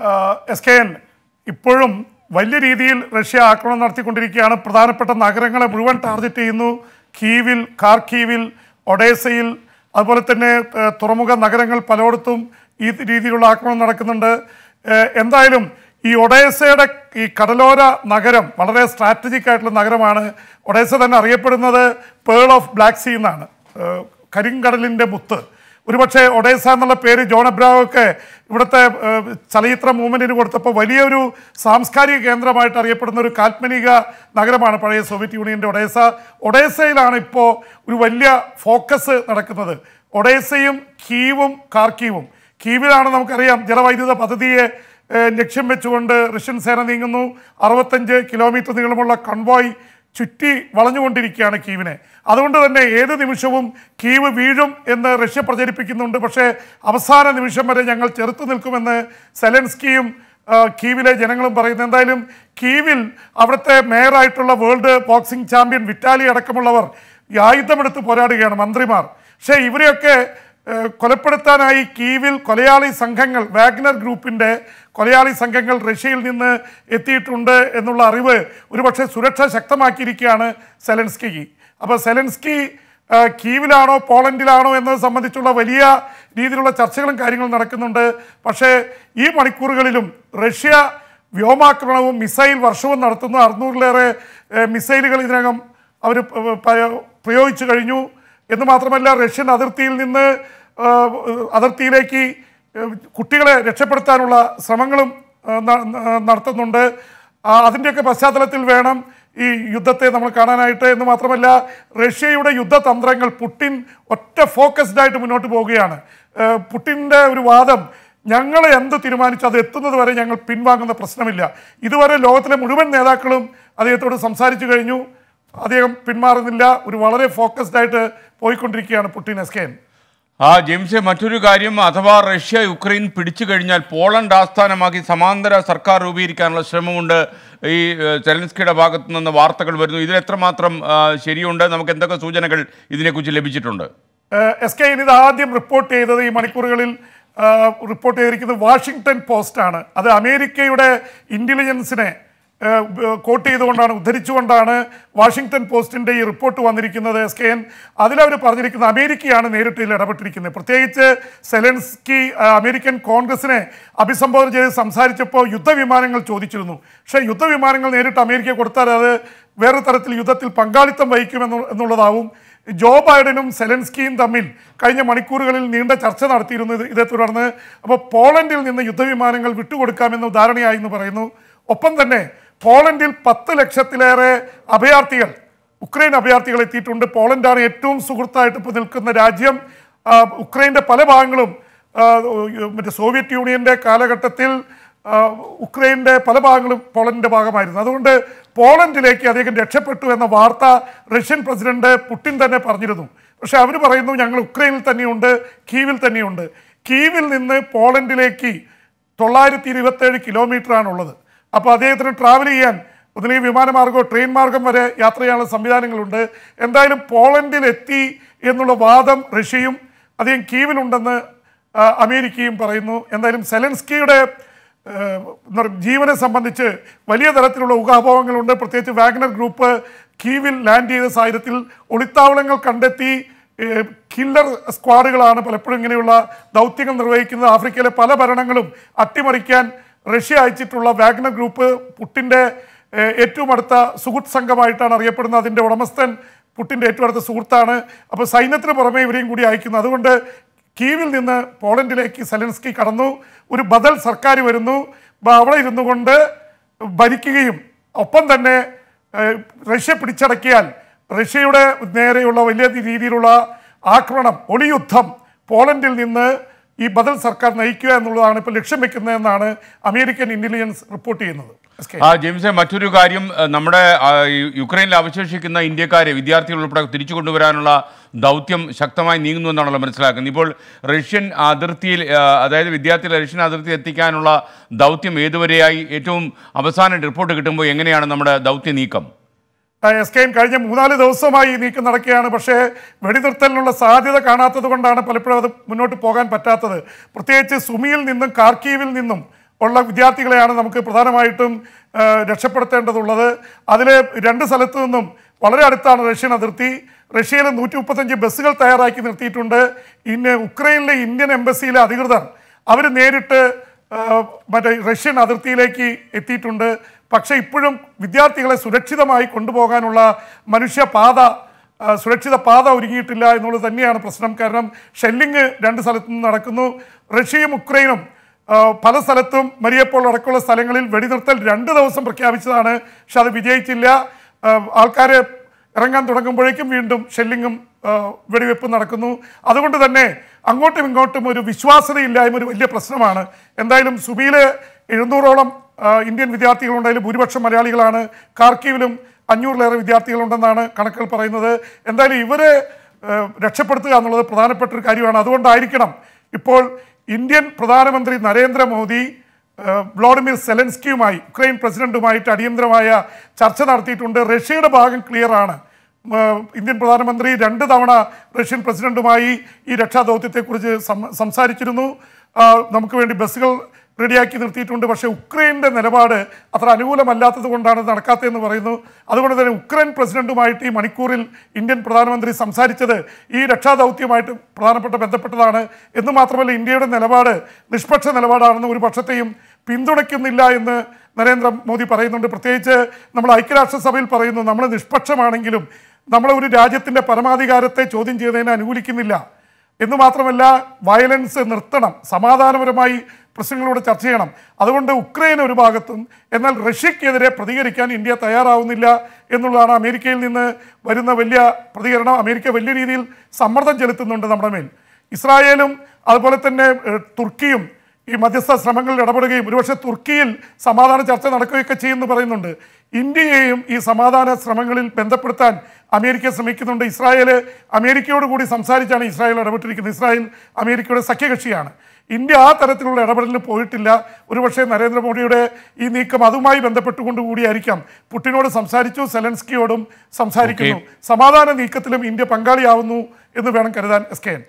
എസ് കെ എൻ ഇപ്പോഴും വലിയ രീതിയിൽ റഷ്യ ആക്രമണം നടത്തിക്കൊണ്ടിരിക്കുകയാണ് പ്രധാനപ്പെട്ട നഗരങ്ങളെ മുഴുവൻ ടാർഗറ്റ് ചെയ്യുന്നു കീവിൽ കാർക്കീവിൽ ഒഡേസയിൽ അതുപോലെ തന്നെ ഏഹ്, തുറമുഖ നഗരങ്ങൾ പലയിടത്തും ഈ രീതിയിലുള്ള ആക്രമണം നടക്കുന്നുണ്ട് ഏഹ്, എന്തായാലും ഈ ഒഡേസയുടെ ഈ കടലോര നഗരം വളരെ സ്ട്രാറ്റജിക് ആയിട്ടുള്ള നഗരമാണ് ഒഡേസ തന്നെ അറിയപ്പെടുന്നത് പേൾ ഓഫ് ബ്ലാക്ക് സീ എന്നാണ് ഏഹ്, കരിങ്കടലിൻ്റെ മുത്ത് ഒരുപക്ഷെ ഒഡേസ എന്നുള്ള പേര് ജോൺ എബ്രാവ് ഒക്കെ ഇവിടുത്തെ ഏഹ്, ചലച്ചിത്ര മൂവ്മെന്റിന് കൊടുത്തപ്പോൾ വലിയൊരു സാംസ്കാരിക കേന്ദ്രമായിട്ട് അറിയപ്പെടുന്ന ഒരു കാൽപ്പനിക നഗരമാണ് പഴയ സോവിയറ്റ് യൂണിയന്റെ ഒഡേസ ഒഡേസയിലാണ് ഇപ്പോൾ ഒരു വലിയ ഫോക്കസ് നടക്കുന്നത് ഒഡേസയും കീവും കാർക്കീവും കീവിലാണ് നമുക്കറിയാം ജലവൈദ്യുത പദ്ധതിയെ ഏഹ്, ലക്ഷ്യം വെച്ചുകൊണ്ട് റഷ്യൻ സേന നീങ്ങുന്നു അറുപത്തഞ്ച് കിലോമീറ്റർ നീളമുള്ള കൺവോയ് ചുറ്റി വളഞ്ഞുകൊണ്ടിരിക്കുകയാണ് കീവിനെ അതുകൊണ്ട് തന്നെ ഏത് നിമിഷവും കീവ് വീഴും എന്ന് റഷ്യ പ്രചരിപ്പിക്കുന്നുണ്ട് പക്ഷേ അവസാന നിമിഷം വരെ ഞങ്ങൾ ചെറുത്തു നിൽക്കുമെന്ന് സെലൻസ്കിയും ആ, കീവിലെ ജനങ്ങളും പറയുന്നു എന്തായാലും കീവിൽ അവിടുത്തെ മേയറായിട്ടുള്ള വേൾഡ് ബോക്സിംഗ് ചാമ്പ്യൻ വിറ്റാലി അടക്കമുള്ളവർ ഈ ആയുധമെടുത്ത് പോരാടുകയാണ് മന്ത്രിമാർ പക്ഷേ ഇവരെയൊക്കെ ഏഹ് കൊലപ്പെടുത്താനായി കീവിൽ കൊലയാളി സംഘങ്ങൾ വാഗ്നർ ഗ്രൂപ്പിൻ്റെ കൊലയാളി സംഘങ്ങൾ റഷ്യയിൽ നിന്ന് എത്തിയിട്ടുണ്ട് എന്നുള്ള അറിവ് ഒരുപക്ഷെ സുരക്ഷ ശക്തമാക്കിയിരിക്കുകയാണ് സെലൻസ്കി അപ്പോൾ സെലൻസ്കി ഏഹ് കീവിലാണോ പോളണ്ടിലാണോ എന്നത് സംബന്ധിച്ചുള്ള വലിയ രീതിയിലുള്ള ചർച്ചകളും കാര്യങ്ങളും നടക്കുന്നുണ്ട് പക്ഷേ ഈ മണിക്കൂറുകളിലും റഷ്യ വ്യോമാക്രമണവും മിസൈൽ വർഷവും നടത്തുന്നു അറുന്നൂറിലേറെ ഏഹ് മിസൈലുകൾ ഇതിനകം അവർ പ്രയോഗിച്ചു കഴിഞ്ഞു എന്ന് മാത്രമല്ല റഷ്യൻ അതിർത്തിയിൽ നിന്ന് ആ, അതിർത്തിയിലേക്ക് ഏഹ്, കുട്ടികളെ രക്ഷപ്പെടുത്താനുള്ള ശ്രമങ്ങളും ആ, ന- ന- നടത്തുന്നുണ്ട് ആ, അതിൻ്റെയൊക്കെ പശ്ചാത്തലത്തിൽ വേണം ഈ യുദ്ധത്തെ നമ്മൾ കാണാനായിട്ട് എന്ന് മാത്രമല്ല റഷ്യയുടെ യുദ്ധതന്ത്രങ്ങൾ പുടിൻ ഒറ്റ ഫോക്കസ്ഡ് ആയിട്ട് മുന്നോട്ട് പോവുകയാണ് ഏഹ്, പുടിൻ്റെ ഒരു വാദം ഞങ്ങൾ എന്ത് തീരുമാനിച്ചു അത് എത്തുന്നത് വരെ ഞങ്ങൾ പിൻവാങ്ങുന്ന പ്രശ്നമില്ല ഇതുവരെ ലോകത്തിലെ മുഴുവൻ നേതാക്കളും അദ്ദേഹത്തോട് സംസാരിച്ചു കഴിഞ്ഞു അദ്ദേഹം പിന്മാറുന്നില്ല ഒരു വളരെ ഫോക്കസ്ഡ് ആയിട്ട് പോയിക്കൊണ്ടിരിക്കുകയാണ് പുടിൻ എസ് കെ എൻ ആ ജെയിംസ് മറ്റൊരു കാര്യം അഥവാ റഷ്യ യുക്രൈൻ പിടിച്ചു കഴിഞ്ഞാൽ പോളണ്ട് ആസ്ഥാനമാക്കി സമാന്തര സർക്കാർ രൂപീകരിക്കാനുള്ള ശ്രമമുണ്ട് ഈ ഏഹ്, സെലൻസ്കിയുടെ ഭാഗത്തു നിന്ന് വാർത്തകൾ വരുന്നു ഇതിൽ എത്രമാത്രം ആ, ശരിയുണ്ട് നമുക്ക് എന്തൊക്കെ സൂചനകൾ ഇതിനെക്കുറിച്ച് ലഭിച്ചിട്ടുണ്ട് ഏഹ് എസ് കെ ഇത് ആദ്യം റിപ്പോർട്ട് ചെയ്തത് ഈ മണിക്കൂറുകളിൽ ആ, റിപ്പോർട്ട് ചെയ്തിരിക്കുന്നത് വാഷിങ്ടൺ പോസ്റ്റ് ആണ് അത് അമേരിക്കയുടെ ഇന്റലിജൻസിനെ ഏഹ്, ബ- കോട്ട് ചെയ്തുകൊണ്ടാണ് ഉദ്ധരിച്ചുകൊണ്ടാണ് വാഷിങ്ടൺ പോസ്റ്റിന്റെ ഈ റിപ്പോർട്ട് വന്നിരിക്കുന്നത് എസ് കെ എൻ അതിലവർ പറഞ്ഞിരിക്കുന്നത് അമേരിക്കയാണ് നേരിട്ട് ഇതിൽ ഇടപെട്ടിരിക്കുന്നത് പ്രത്യേകിച്ച് സെലൻസ്കി ആ, അമേരിക്കൻ കോൺഗ്രസിനെ അഭിസംബോധന ചെയ്ത് സംസാരിച്ചപ്പോൾ യുദ്ധവിമാനങ്ങൾ ചോദിച്ചിരുന്നു പക്ഷേ യുദ്ധവിമാനങ്ങൾ നേരിട്ട് അമേരിക്ക കൊടുത്താൽ അത് വേറെ തരത്തിൽ യുദ്ധത്തിൽ പങ്കാളിത്തം വഹിക്കുമെന്നു എന്നുള്ളതാവും ജോ ബൈഡനും സെലൻസ്കിയും തമ്മിൽ കഴിഞ്ഞ മണിക്കൂറുകളിൽ നീണ്ട ചർച്ച നടത്തിയിരുന്നു ഇത് ഇതേ തുടർന്ന് അപ്പോൾ പോളണ്ടിൽ നിന്ന് യുദ്ധവിമാനങ്ങൾ വിട്ടുകൊടുക്കാമെന്ന് ധാരണയായി എന്ന് പറയുന്നു ഒപ്പം തന്നെ പോളണ്ടിൽ പത്ത് ലക്ഷത്തിലേറെ അഭയാർത്ഥികൾ ഉക്രൈൻ അഭയാർത്ഥികൾ എത്തിയിട്ടുണ്ട് പോളണ്ടാണ് ഏറ്റവും സുഹൃത്തായിട്ട് ഇപ്പോൾ നിൽക്കുന്ന രാജ്യം ആ, ഉക്രൈൻ്റെ പല ഭാഗങ്ങളും ആ, മറ്റേ സോവിയറ്റ് യൂണിയൻ്റെ കാലഘട്ടത്തിൽ ആ, ഉക്രൈൻ്റെ പല ഭാഗങ്ങളും പോളണ്ടിൻ്റെ ഭാഗമായിരുന്നു അതുകൊണ്ട് പോളണ്ടിലേക്ക് അദ്ദേഹം രക്ഷപ്പെട്ടു എന്ന വാർത്ത റഷ്യൻ പ്രസിഡന്റ് പുടിൻ തന്നെ പറഞ്ഞിരുന്നു പക്ഷെ അവർ പറയുന്നു ഞങ്ങൾ ഉക്രൈനിൽ തന്നെയുണ്ട് കീവിൽ തന്നെയുണ്ട് കീവിൽ നിന്ന് പോളണ്ടിലേക്ക് തൊള്ളായിരത്തി ഇരുപത്തേഴ് കിലോമീറ്ററാണുള്ളത് അപ്പോൾ അദ്ദേഹത്തിന് ട്രാവൽ ചെയ്യാൻ ഒന്നില്ലെങ്കിൽ വിമാനമാർഗമോ ട്രെയിൻ മാർഗം വരെ യാത്ര ചെയ്യാനുള്ള സംവിധാനങ്ങളുണ്ട് എന്തായാലും പോളണ്ടിൽ എത്തി എന്നുള്ള വാദം റഷ്യയും അദ്ദേഹം കീവിലുണ്ടെന്ന് ആ, അമേരിക്കയും പറയുന്നു എന്തായാലും സെലൻസ്കിയുടെ ഏഹ്, എന്താ പറയുക, ജീവനെ സംബന്ധിച്ച് വലിയ തരത്തിലുള്ള ഊഹാപോഹങ്ങളുണ്ട് പ്രത്യേകിച്ച് വാഗ്നർ ഗ്രൂപ്പ് കീവിൽ ലാൻഡ് ചെയ്ത സാഹചര്യത്തിൽ ഒളിത്താവളങ്ങൾ കണ്ടെത്തി ഏഹ്, കില്ലർ സ്ക്വാഡുകളാണ് പലപ്പോഴും ഇങ്ങനെയുള്ള ദൗത്യങ്ങൾ നിർവഹിക്കുന്നത് ആഫ്രിക്കയിലെ പല ഭരണങ്ങളും അട്ടിമറിക്കാൻ റഷ്യ അയച്ചിട്ടുള്ള വാഗ്നർ ഗ്രൂപ്പ് പുട്ടിൻ്റെ ഏഹ്, ഏറ്റവും അടുത്ത സുഹൃത്ത് സംഘമായിട്ടാണ് അറിയപ്പെടുന്നത് അതിൻ്റെ ഉടമസ്ഥൻ പുട്ടിൻ്റെ ഏറ്റവും അടുത്ത സുഹൃത്താണ് അപ്പോൾ സൈന്യത്തിന് പുറമെ ഇവരെയും കൂടി അയക്കുന്നു അതുകൊണ്ട് കീവിൽ നിന്ന് പോളണ്ടിലേക്ക് സെലൻസ്കി കടന്നു ഒരു ബദൽ സർക്കാർ വരുന്നു ബ- അവിടെ ഇരുന്നു കൊണ്ട് ഭരിക്കുകയും ഒപ്പം തന്നെ ഏഹ്, റഷ്യ പിടിച്ചടക്കിയാൽ റഷ്യയുടെ നേരെയുള്ള വലിയ രീതിയിലുള്ള ആക്രമണം ഒളിയുദ്ധം പോളണ്ടിൽ നിന്ന് ഈ ബദൽ സർക്കാർ നയിക്കുക എന്നുള്ളതാണ് ഇപ്പോൾ ലക്ഷ്യം വെക്കുന്നതെന്നാണ് അമേരിക്കൻ ഇന്റലിജൻസ് റിപ്പോർട്ട് ചെയ്യുന്നത് എസ് കെ. ആ ജെയിംസെ മറ്റൊരു കാര്യം ഏഹ്, നമ്മുടെ ആ, യു- യുക്രൈനിൽ അവശേഷിക്കുന്ന ഇന്ത്യക്കാരെ വിദ്യാർത്ഥികൾ ഉൾപ്പെടെ തിരിച്ചു കൊണ്ടുവരാനുള്ള ദൗത്യം ശക്തമായി നീങ്ങുന്നു എന്നാണല്ലോ മനസ്സിലാക്കുന്നത് ഇപ്പോൾ റഷ്യൻ അതിർത്തിയിൽ ആ, അതായത് വിദ്യാർത്ഥികളെ റഷ്യൻ അതിർത്തി എത്തിക്കാനുള്ള ദൗത്യം ഏതുവരെയായി ഏറ്റവും അവസാന റിപ്പോർട്ട് കിട്ടുമ്പോൾ എങ്ങനെയാണ് നമ്മുടെ ദൗത്യ നീക്കം ആ, എസ് കെ എൻ കഴിഞ്ഞ മൂന്നാല് ദിവസമായി ഈ നീക്കം നടക്കുകയാണ് പക്ഷേ വെടിനിർത്തലിനുള്ള സാധ്യത കാണാത്തത് കൊണ്ടാണ് പലപ്പോഴും അത് മുന്നോട്ട് പോകാൻ പറ്റാത്തത് പ്രത്യേകിച്ച് സുമിയിൽ നിന്നും കാർക്കീവിൽ നിന്നും ഉള്ള വിദ്യാർത്ഥികളെയാണ് നമുക്ക് പ്രധാനമായിട്ടും ആ, രക്ഷപ്പെടുത്തേണ്ടതുള്ളത് അതിൽ രണ്ട് സ്ഥലത്തു നിന്നും വളരെ അടുത്താണ് റഷ്യൻ അതിർത്തി റഷ്യയിൽ നൂറ്റി മുപ്പത്തഞ്ച് ബസ്സുകൾ തയ്യാറാക്കി നിർത്തിയിട്ടുണ്ട് ഇന്ന് ഉക്രൈനിലെ ഇന്ത്യൻ എംബസിയിലെ അധികൃതർ അവർ നേരിട്ട് ആ, മറ്റേ റഷ്യൻ അതിർത്തിയിലേക്ക് എത്തിയിട്ടുണ്ട് പക്ഷേ ഇപ്പോഴും വിദ്യാർത്ഥികളെ സുരക്ഷിതമായി കൊണ്ടുപോകാനുള്ള മനുഷ്യപാത ആ, സുരക്ഷിത പാത ഒരുങ്ങിയിട്ടില്ല എന്നുള്ളത് തന്നെയാണ് പ്രശ്നം കാരണം ഷെല്ലിങ് രണ്ട് സ്ഥലത്തു നിന്ന് നടക്കുന്നു റഷ്യയും ഉക്രൈനും ആ, പല സ്ഥലത്തും മരിയപ്പോൾ അടക്കമുള്ള സ്ഥലങ്ങളിൽ വെടിനിർത്തൽ രണ്ട് ദിവസം പ്രഖ്യാപിച്ചതാണ് പക്ഷെ അത് വിജയിച്ചില്ല ആൾക്കാർ ഇറങ്ങാൻ തുടങ്ങുമ്പോഴേക്കും വീണ്ടും ഷെല്ലിങ്ങും ആ, വെടിവെപ്പും നടക്കുന്നു അതുകൊണ്ട് തന്നെ അങ്ങോട്ടും ഇങ്ങോട്ടും ഒരു വിശ്വാസ്യതയില്ലായ്മ ഒരു വലിയ പ്രശ്നമാണ് എന്തായാലും സുബിയിലെ എഴുന്നൂറോളം ആ, ഇന്ത്യൻ വിദ്യാർത്ഥികളുണ്ടെങ്കിലും ഭൂരിപക്ഷം മലയാളികളാണ് കാർക്കീവിലും അഞ്ഞൂറിലേറെ വിദ്യാർത്ഥികളുണ്ടെന്നാണ് കണക്കുകൾ പറയുന്നത് എന്തായാലും ഇവരെ ആ, രക്ഷപ്പെടുത്തുക എന്നുള്ളത് പ്രധാനപ്പെട്ട ഒരു കാര്യമാണ് അതുകൊണ്ടായിരിക്കണം ഇപ്പോൾ ഇന്ത്യൻ പ്രധാനമന്ത്രി നരേന്ദ്രമോദി ഏഹ് വ്ളാഡിമിർ സെലൻസ്കിയുമായി ഉക്രൈൻ പ്രസിഡന്റുമായിട്ട് അടിയന്തരമായ ചർച്ച നടത്തിയിട്ടുണ്ട് റഷ്യയുടെ ഭാഗം ക്ലിയർ ആണ് ഏഹ് ഇന്ത്യൻ പ്രധാനമന്ത്രി രണ്ട് തവണ റഷ്യൻ പ്രസിഡന്റുമായി ഈ രക്ഷാദൗത്യത്തെക്കുറിച്ച് സം- സംസാരിച്ചിരുന്നു ആ, നമുക്ക് വേണ്ടി ബസ്സുകൾ റെഡിയാക്കി നിർത്തിയിട്ടുണ്ട് പക്ഷേ ഉക്രൈൻ്റെ നിലപാട് അത്ര അനുകൂലമല്ലാത്തത് കൊണ്ടാണ് ഇത് നടക്കാത്തതെന്ന് പറയുന്നു അതുകൊണ്ട് തന്നെ ഉക്രൈൻ പ്രസിഡന്റുമായിട്ട് ഈ മണിക്കൂറിൽ ഇന്ത്യൻ പ്രധാനമന്ത്രി സംസാരിച്ചത് ഈ രക്ഷാദൗത്യമായിട്ട് പ്രധാനപ്പെട്ട ബന്ധപ്പെട്ടതാണ് എന്ന് മാത്രമല്ല ഇന്ത്യയുടെ നിലപാട് നിഷ്പക്ഷ നിലപാടാണെന്ന് ഒരു പക്ഷത്തെയും പിന്തുണയ്ക്കുന്നില്ല എന്ന് നരേന്ദ്രമോദി പറയുന്നുണ്ട് പ്രത്യേകിച്ച് നമ്മൾ ഐക്യരാഷ്ട്രസഭയിൽ പറയുന്നു നമ്മൾ നിഷ്പക്ഷമാണെങ്കിലും നമ്മളെ ഒരു രാജ്യത്തിൻ്റെ പരമാധികാരത്തെ ചോദ്യം ചെയ്യുന്നതിനെ അനുകൂലിക്കുന്നില്ല എന്ന് മാത്രമല്ല വയലൻസ് നിർത്തണം സമാധാനപരമായി പ്രശ്നങ്ങളോട് ചർച്ച ചെയ്യണം അതുകൊണ്ട് ഉക്രൈൻ ഒരു ഭാഗത്തും എന്നാൽ റഷ്യക്കെതിരെ പ്രതികരിക്കാൻ ഇന്ത്യ തയ്യാറാവുന്നില്ല എന്നുള്ളതാണ് അമേരിക്കയിൽ നിന്ന് വരുന്ന വലിയ പ്രതികരണം അമേരിക്ക വലിയ രീതിയിൽ സമ്മർദ്ദം ചെലുത്തുന്നുണ്ട് നമ്മുടെ മേൽ ഇസ്രായേലും അതുപോലെ തന്നെ ഏഹ്, തുർക്കിയും ഈ മധ്യസ്ഥ ശ്രമങ്ങളിൽ ഇടപെടുകയും ഒരുപക്ഷെ തുർക്കിയിൽ സമാധാന ചർച്ച നടക്കുകയൊക്കെ ചെയ്യുമെന്ന് പറയുന്നുണ്ട് ഇന്ത്യയെയും ഈ സമാധാന ശ്രമങ്ങളിൽ ബന്ധപ്പെടുത്താൻ അമേരിക്ക ശ്രമിക്കുന്നുണ്ട് ഇസ്രായേൽ അമേരിക്കയോട് കൂടി സംസാരിച്ചാണ് ഇസ്രായേൽ ഇടപെട്ടിരിക്കുന്നത് ഇസ്രായേൽ അമേരിക്കയുടെ സഖ്യകക്ഷിയാണ് ഇന്ത്യ ആ തരത്തിലുള്ള ഇടപെടലിൽ പോയിട്ടില്ല ഒരുപക്ഷെ നരേന്ദ്രമോദിയുടെ ഈ നീക്കം അതുമായി ബന്ധപ്പെട്ടുകൊണ്ട് കൂടിയായിരിക്കാം പുടിനോട് സംസാരിച്ചു സെലൻസ്കിയോടും സംസാരിക്കുന്നു സമാധാന നീക്കത്തിലും ഇന്ത്യ പങ്കാളിയാവുന്നു എന്ന് വേണം കരുതാൻ എസ് കെ എൻ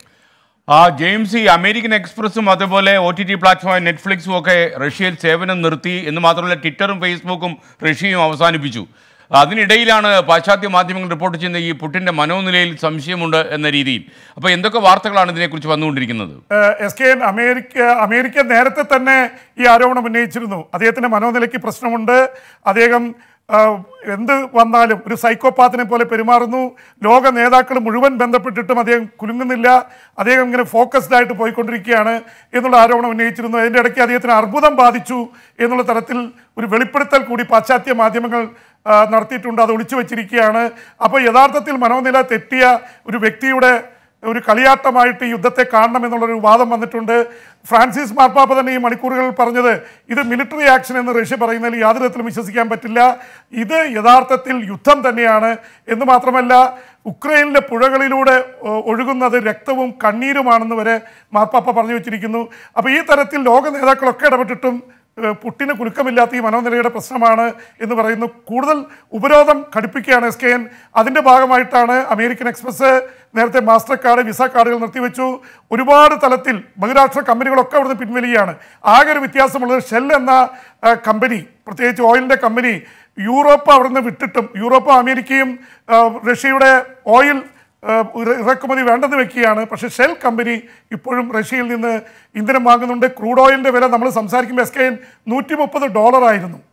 ആ ജെയിംസ് ഈ അമേരിക്കൻ എക്സ്പ്രസും അതുപോലെ ഒ ടി ടി പ്ലാറ്റ്ഫോമായ നെറ്റ്ഫ്ലിക്സും ഒക്കെ റഷ്യയിൽ സേവനം നിർത്തി എന്ന് മാത്രമല്ല ട്വിറ്ററും ഫേസ്ബുക്കും റഷ്യയും അവസാനിപ്പിച്ചു അതിനിടയിലാണ് പാശ്ചാത്യ മാധ്യമങ്ങൾ റിപ്പോർട്ട് ചെയ്യുന്ന ഈ പുട്ടിൻ്റെ മനോനിലയിൽ സംശയമുണ്ട് എന്ന രീതിയിൽ അപ്പോൾ എന്തൊക്കെ വാർത്തകളാണ് ഇതിനെക്കുറിച്ച് വന്നുകൊണ്ടിരിക്കുന്നത് ഏഹ് S K N America America നേരത്തെ തന്നെ ഈ ആരോപണം ഉന്നയിച്ചിരുന്നു അദ്ദേഹത്തിന്റെ മനോനിലയ്ക്ക് പ്രശ്നമുണ്ട് അദ്ദേഹം ആഹ്, എന്ത് വന്നാലും ഒരു സൈക്കോപാത്തിനെ പോലെ പെരുമാറുന്നു ലോക നേതാക്കൾ മുഴുവൻ ബന്ധപ്പെട്ടിട്ടും അദ്ദേഹം കുലുങ്ങുന്നില്ല അദ്ദേഹം ഇങ്ങനെ ഫോക്കസ്ഡ് ആയിട്ട് പോയിക്കൊണ്ടിരിക്കുകയാണ് എന്നുള്ള ആരോപണം ഉന്നയിച്ചിരുന്നു അതിൻ്റെ ഇടയ്ക്ക് അദ്ദേഹത്തിന് അർബുദം ബാധിച്ചു എന്നുള്ള തരത്തിൽ ഒരു വെളിപ്പെടുത്തൽ കൂടി പാശ്ചാത്യ മാധ്യമങ്ങൾ ആ, നടത്തിയിട്ടുണ്ട് അത് ഒളിച്ചു വെച്ചിരിക്കുകയാണ് അപ്പോൾ യഥാർത്ഥത്തിൽ മനോനില തെറ്റിയ ഒരു വ്യക്തിയുടെ ഒരു കളിയാട്ടമായിട്ട് ഈ യുദ്ധത്തെ കാണണം എന്നുള്ളൊരു വാദം വന്നിട്ടുണ്ട് ഫ്രാൻസിസ് മാർപ്പാപ്പ തന്നെ ഈ മണിക്കൂറുകളിൽ പറഞ്ഞത് ഇത് മിലിറ്ററി ആക്ഷൻ എന്ന് റഷ്യ പറയുന്നതിൽ യാതൊരു തരത്തിലും വിശ്വസിക്കാൻ പറ്റില്ല ഇത് യഥാർത്ഥത്തിൽ യുദ്ധം തന്നെയാണ് എന്ന് മാത്രമല്ല ഉക്രൈനിലെ പുഴകളിലൂടെ ഒ- ഒഴുകുന്നത് രക്തവും കണ്ണീരുമാണെന്ന് വരെ മാർപ്പാപ്പ പറഞ്ഞു വെച്ചിരിക്കുന്നു അപ്പോൾ ഈ തരത്തിൽ ലോക നേതാക്കളൊക്കെ ഇടപെട്ടിട്ടും ഏഹ് പുട്ടിന് കുലുക്കമില്ലാത്ത ഈ മനോനിലയുടെ പ്രശ്നമാണ് എന്ന് പറയുന്നു കൂടുതൽ ഉപരോധം ഘടിപ്പിക്കുകയാണ് എസ് കെ എൻ അതിൻ്റെ ഭാഗമായിട്ടാണ് അമേരിക്കൻ എക്സ്പ്രസ് നേരത്തെ മാസ്റ്റർ കാർഡ് വിസ കാർഡുകൾ നിർത്തിവെച്ചു ഒരുപാട് തലത്തിൽ ബഹുരാഷ്ട്ര കമ്പനികളൊക്കെ അവിടുന്ന് പിൻവലിക്കുകയാണ് ആകെ ഒരു വ്യത്യാസമുള്ളത് ഷെൽ എന്ന ആ, കമ്പനി പ്രത്യേകിച്ച് ഓയിലിൻ്റെ കമ്പനി യൂറോപ്പ് അവിടുന്ന് വിട്ടിട്ടും യൂറോപ്പും അമേരിക്കയും ആ, റഷ്യയുടെ ഓയിൽ ഏഹ് ഇറ- ഇറക്കുമതി വേണ്ടെന്ന് വെക്കുകയാണ് പക്ഷേ ഷെൽ കമ്പനി ഇപ്പോഴും റഷ്യയിൽ നിന്ന് ഇന്ധനം വാങ്ങുന്നുണ്ട് ക്രൂഡ് ഓയിലിൻ്റെ വില നമ്മൾ സംസാരിക്കുമ്പോൾ എസ് കെ എൻ നൂറ്റി മുപ്പത് ഡോളറായിരുന്നു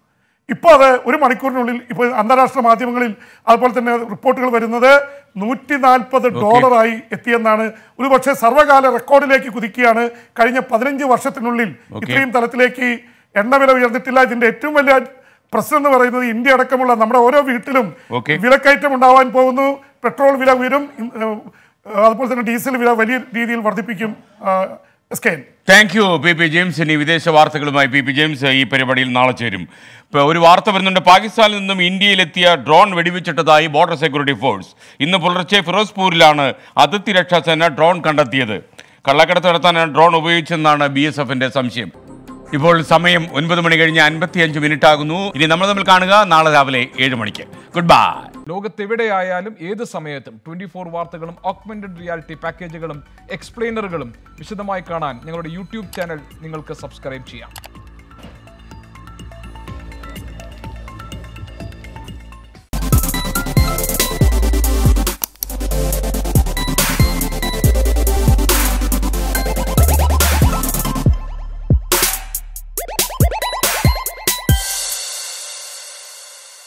ഇപ്പോൾ അത് ഒരു മണിക്കൂറിനുള്ളിൽ ഇപ്പോൾ അന്താരാഷ്ട്ര മാധ്യമങ്ങളിൽ അതുപോലെ തന്നെ റിപ്പോർട്ടുകൾ വരുന്നത് നൂറ്റി നാൽപ്പത് ഡോളറായി എത്തിയെന്നാണ് ഒരു പക്ഷേ സർവ്വകാല റെക്കോർഡിലേക്ക് കുതിക്കുകയാണ് കഴിഞ്ഞ പതിനഞ്ച് വർഷത്തിനുള്ളിൽ ഇത്രയും തലത്തിലേക്ക് എണ്ണവില ഉയർന്നിട്ടില്ല ഇതിന്റെ ഏറ്റവും വലിയ പ്രശ്നം എന്ന് പറയുന്നത് ഇന്ത്യ അടക്കമുള്ള നമ്മുടെ ഓരോ വീട്ടിലും വിലക്കയറ്റം ഉണ്ടാവാൻ പോകുന്നു പെട്രോൾ വില ഉയരും ഇൻ- ഏഹ്, അതുപോലെ തന്നെ ഡീസൽ വില വലിയ രീതിയിൽ വർദ്ധിപ്പിക്കും S K N thank you P P James ഇനി വിദേശ വാർത്തകളുമായി പി പി ജെയിംസ് ഈ പരിപാടിയിൽ നാളെ ചേരും ഇപ്പോൾ ഒരു വാർത്ത വരുന്നുണ്ട് പാകിസ്ഥാനിൽ നിന്നും ഇന്ത്യയിലെത്തിയ ഡ്രോൺ വെടിവെച്ചിട്ടതായി ബോർഡർ സെക്യൂരിറ്റി ഫോഴ്സ് ഇന്ന് പുലർച്ചെ ഫിറോസ്പൂരിലാണ് അതിർത്തി രക്ഷാസേന ഡ്രോൺ കണ്ടെത്തിയത് കള്ളക്കടത്ത് നടത്താനാണ് ഡ്രോൺ ഉപയോഗിച്ചെന്നാണ് ബി എസ് എഫിന്റെ സംശയം ഇപ്പോൾ സമയം ഒൻപത് മണി കഴിഞ്ഞ് അൻപത്തിയഞ്ച് മിനിറ്റ് ആകുന്നു ഇനി നമ്മൾ തമ്മിൽ കാണുക നാളെ രാവിലെ ഏഴ് മണിക്ക് ഗുഡ് ബൈ ലോകത്തെവിടെയായാലും ഏത് സമയത്തും ട്വന്റി ഫോർ വാർത്തകളും ഓഗ്മെന്റഡ് റിയാലിറ്റി പാക്കേജുകളും എക്സ്പ്ലെയിനറുകളും വിശദമായി കാണാൻ ഞങ്ങളുടെ യൂട്യൂബ് ചാനൽ നിങ്ങൾക്ക് സബ്സ്ക്രൈബ് ചെയ്യാം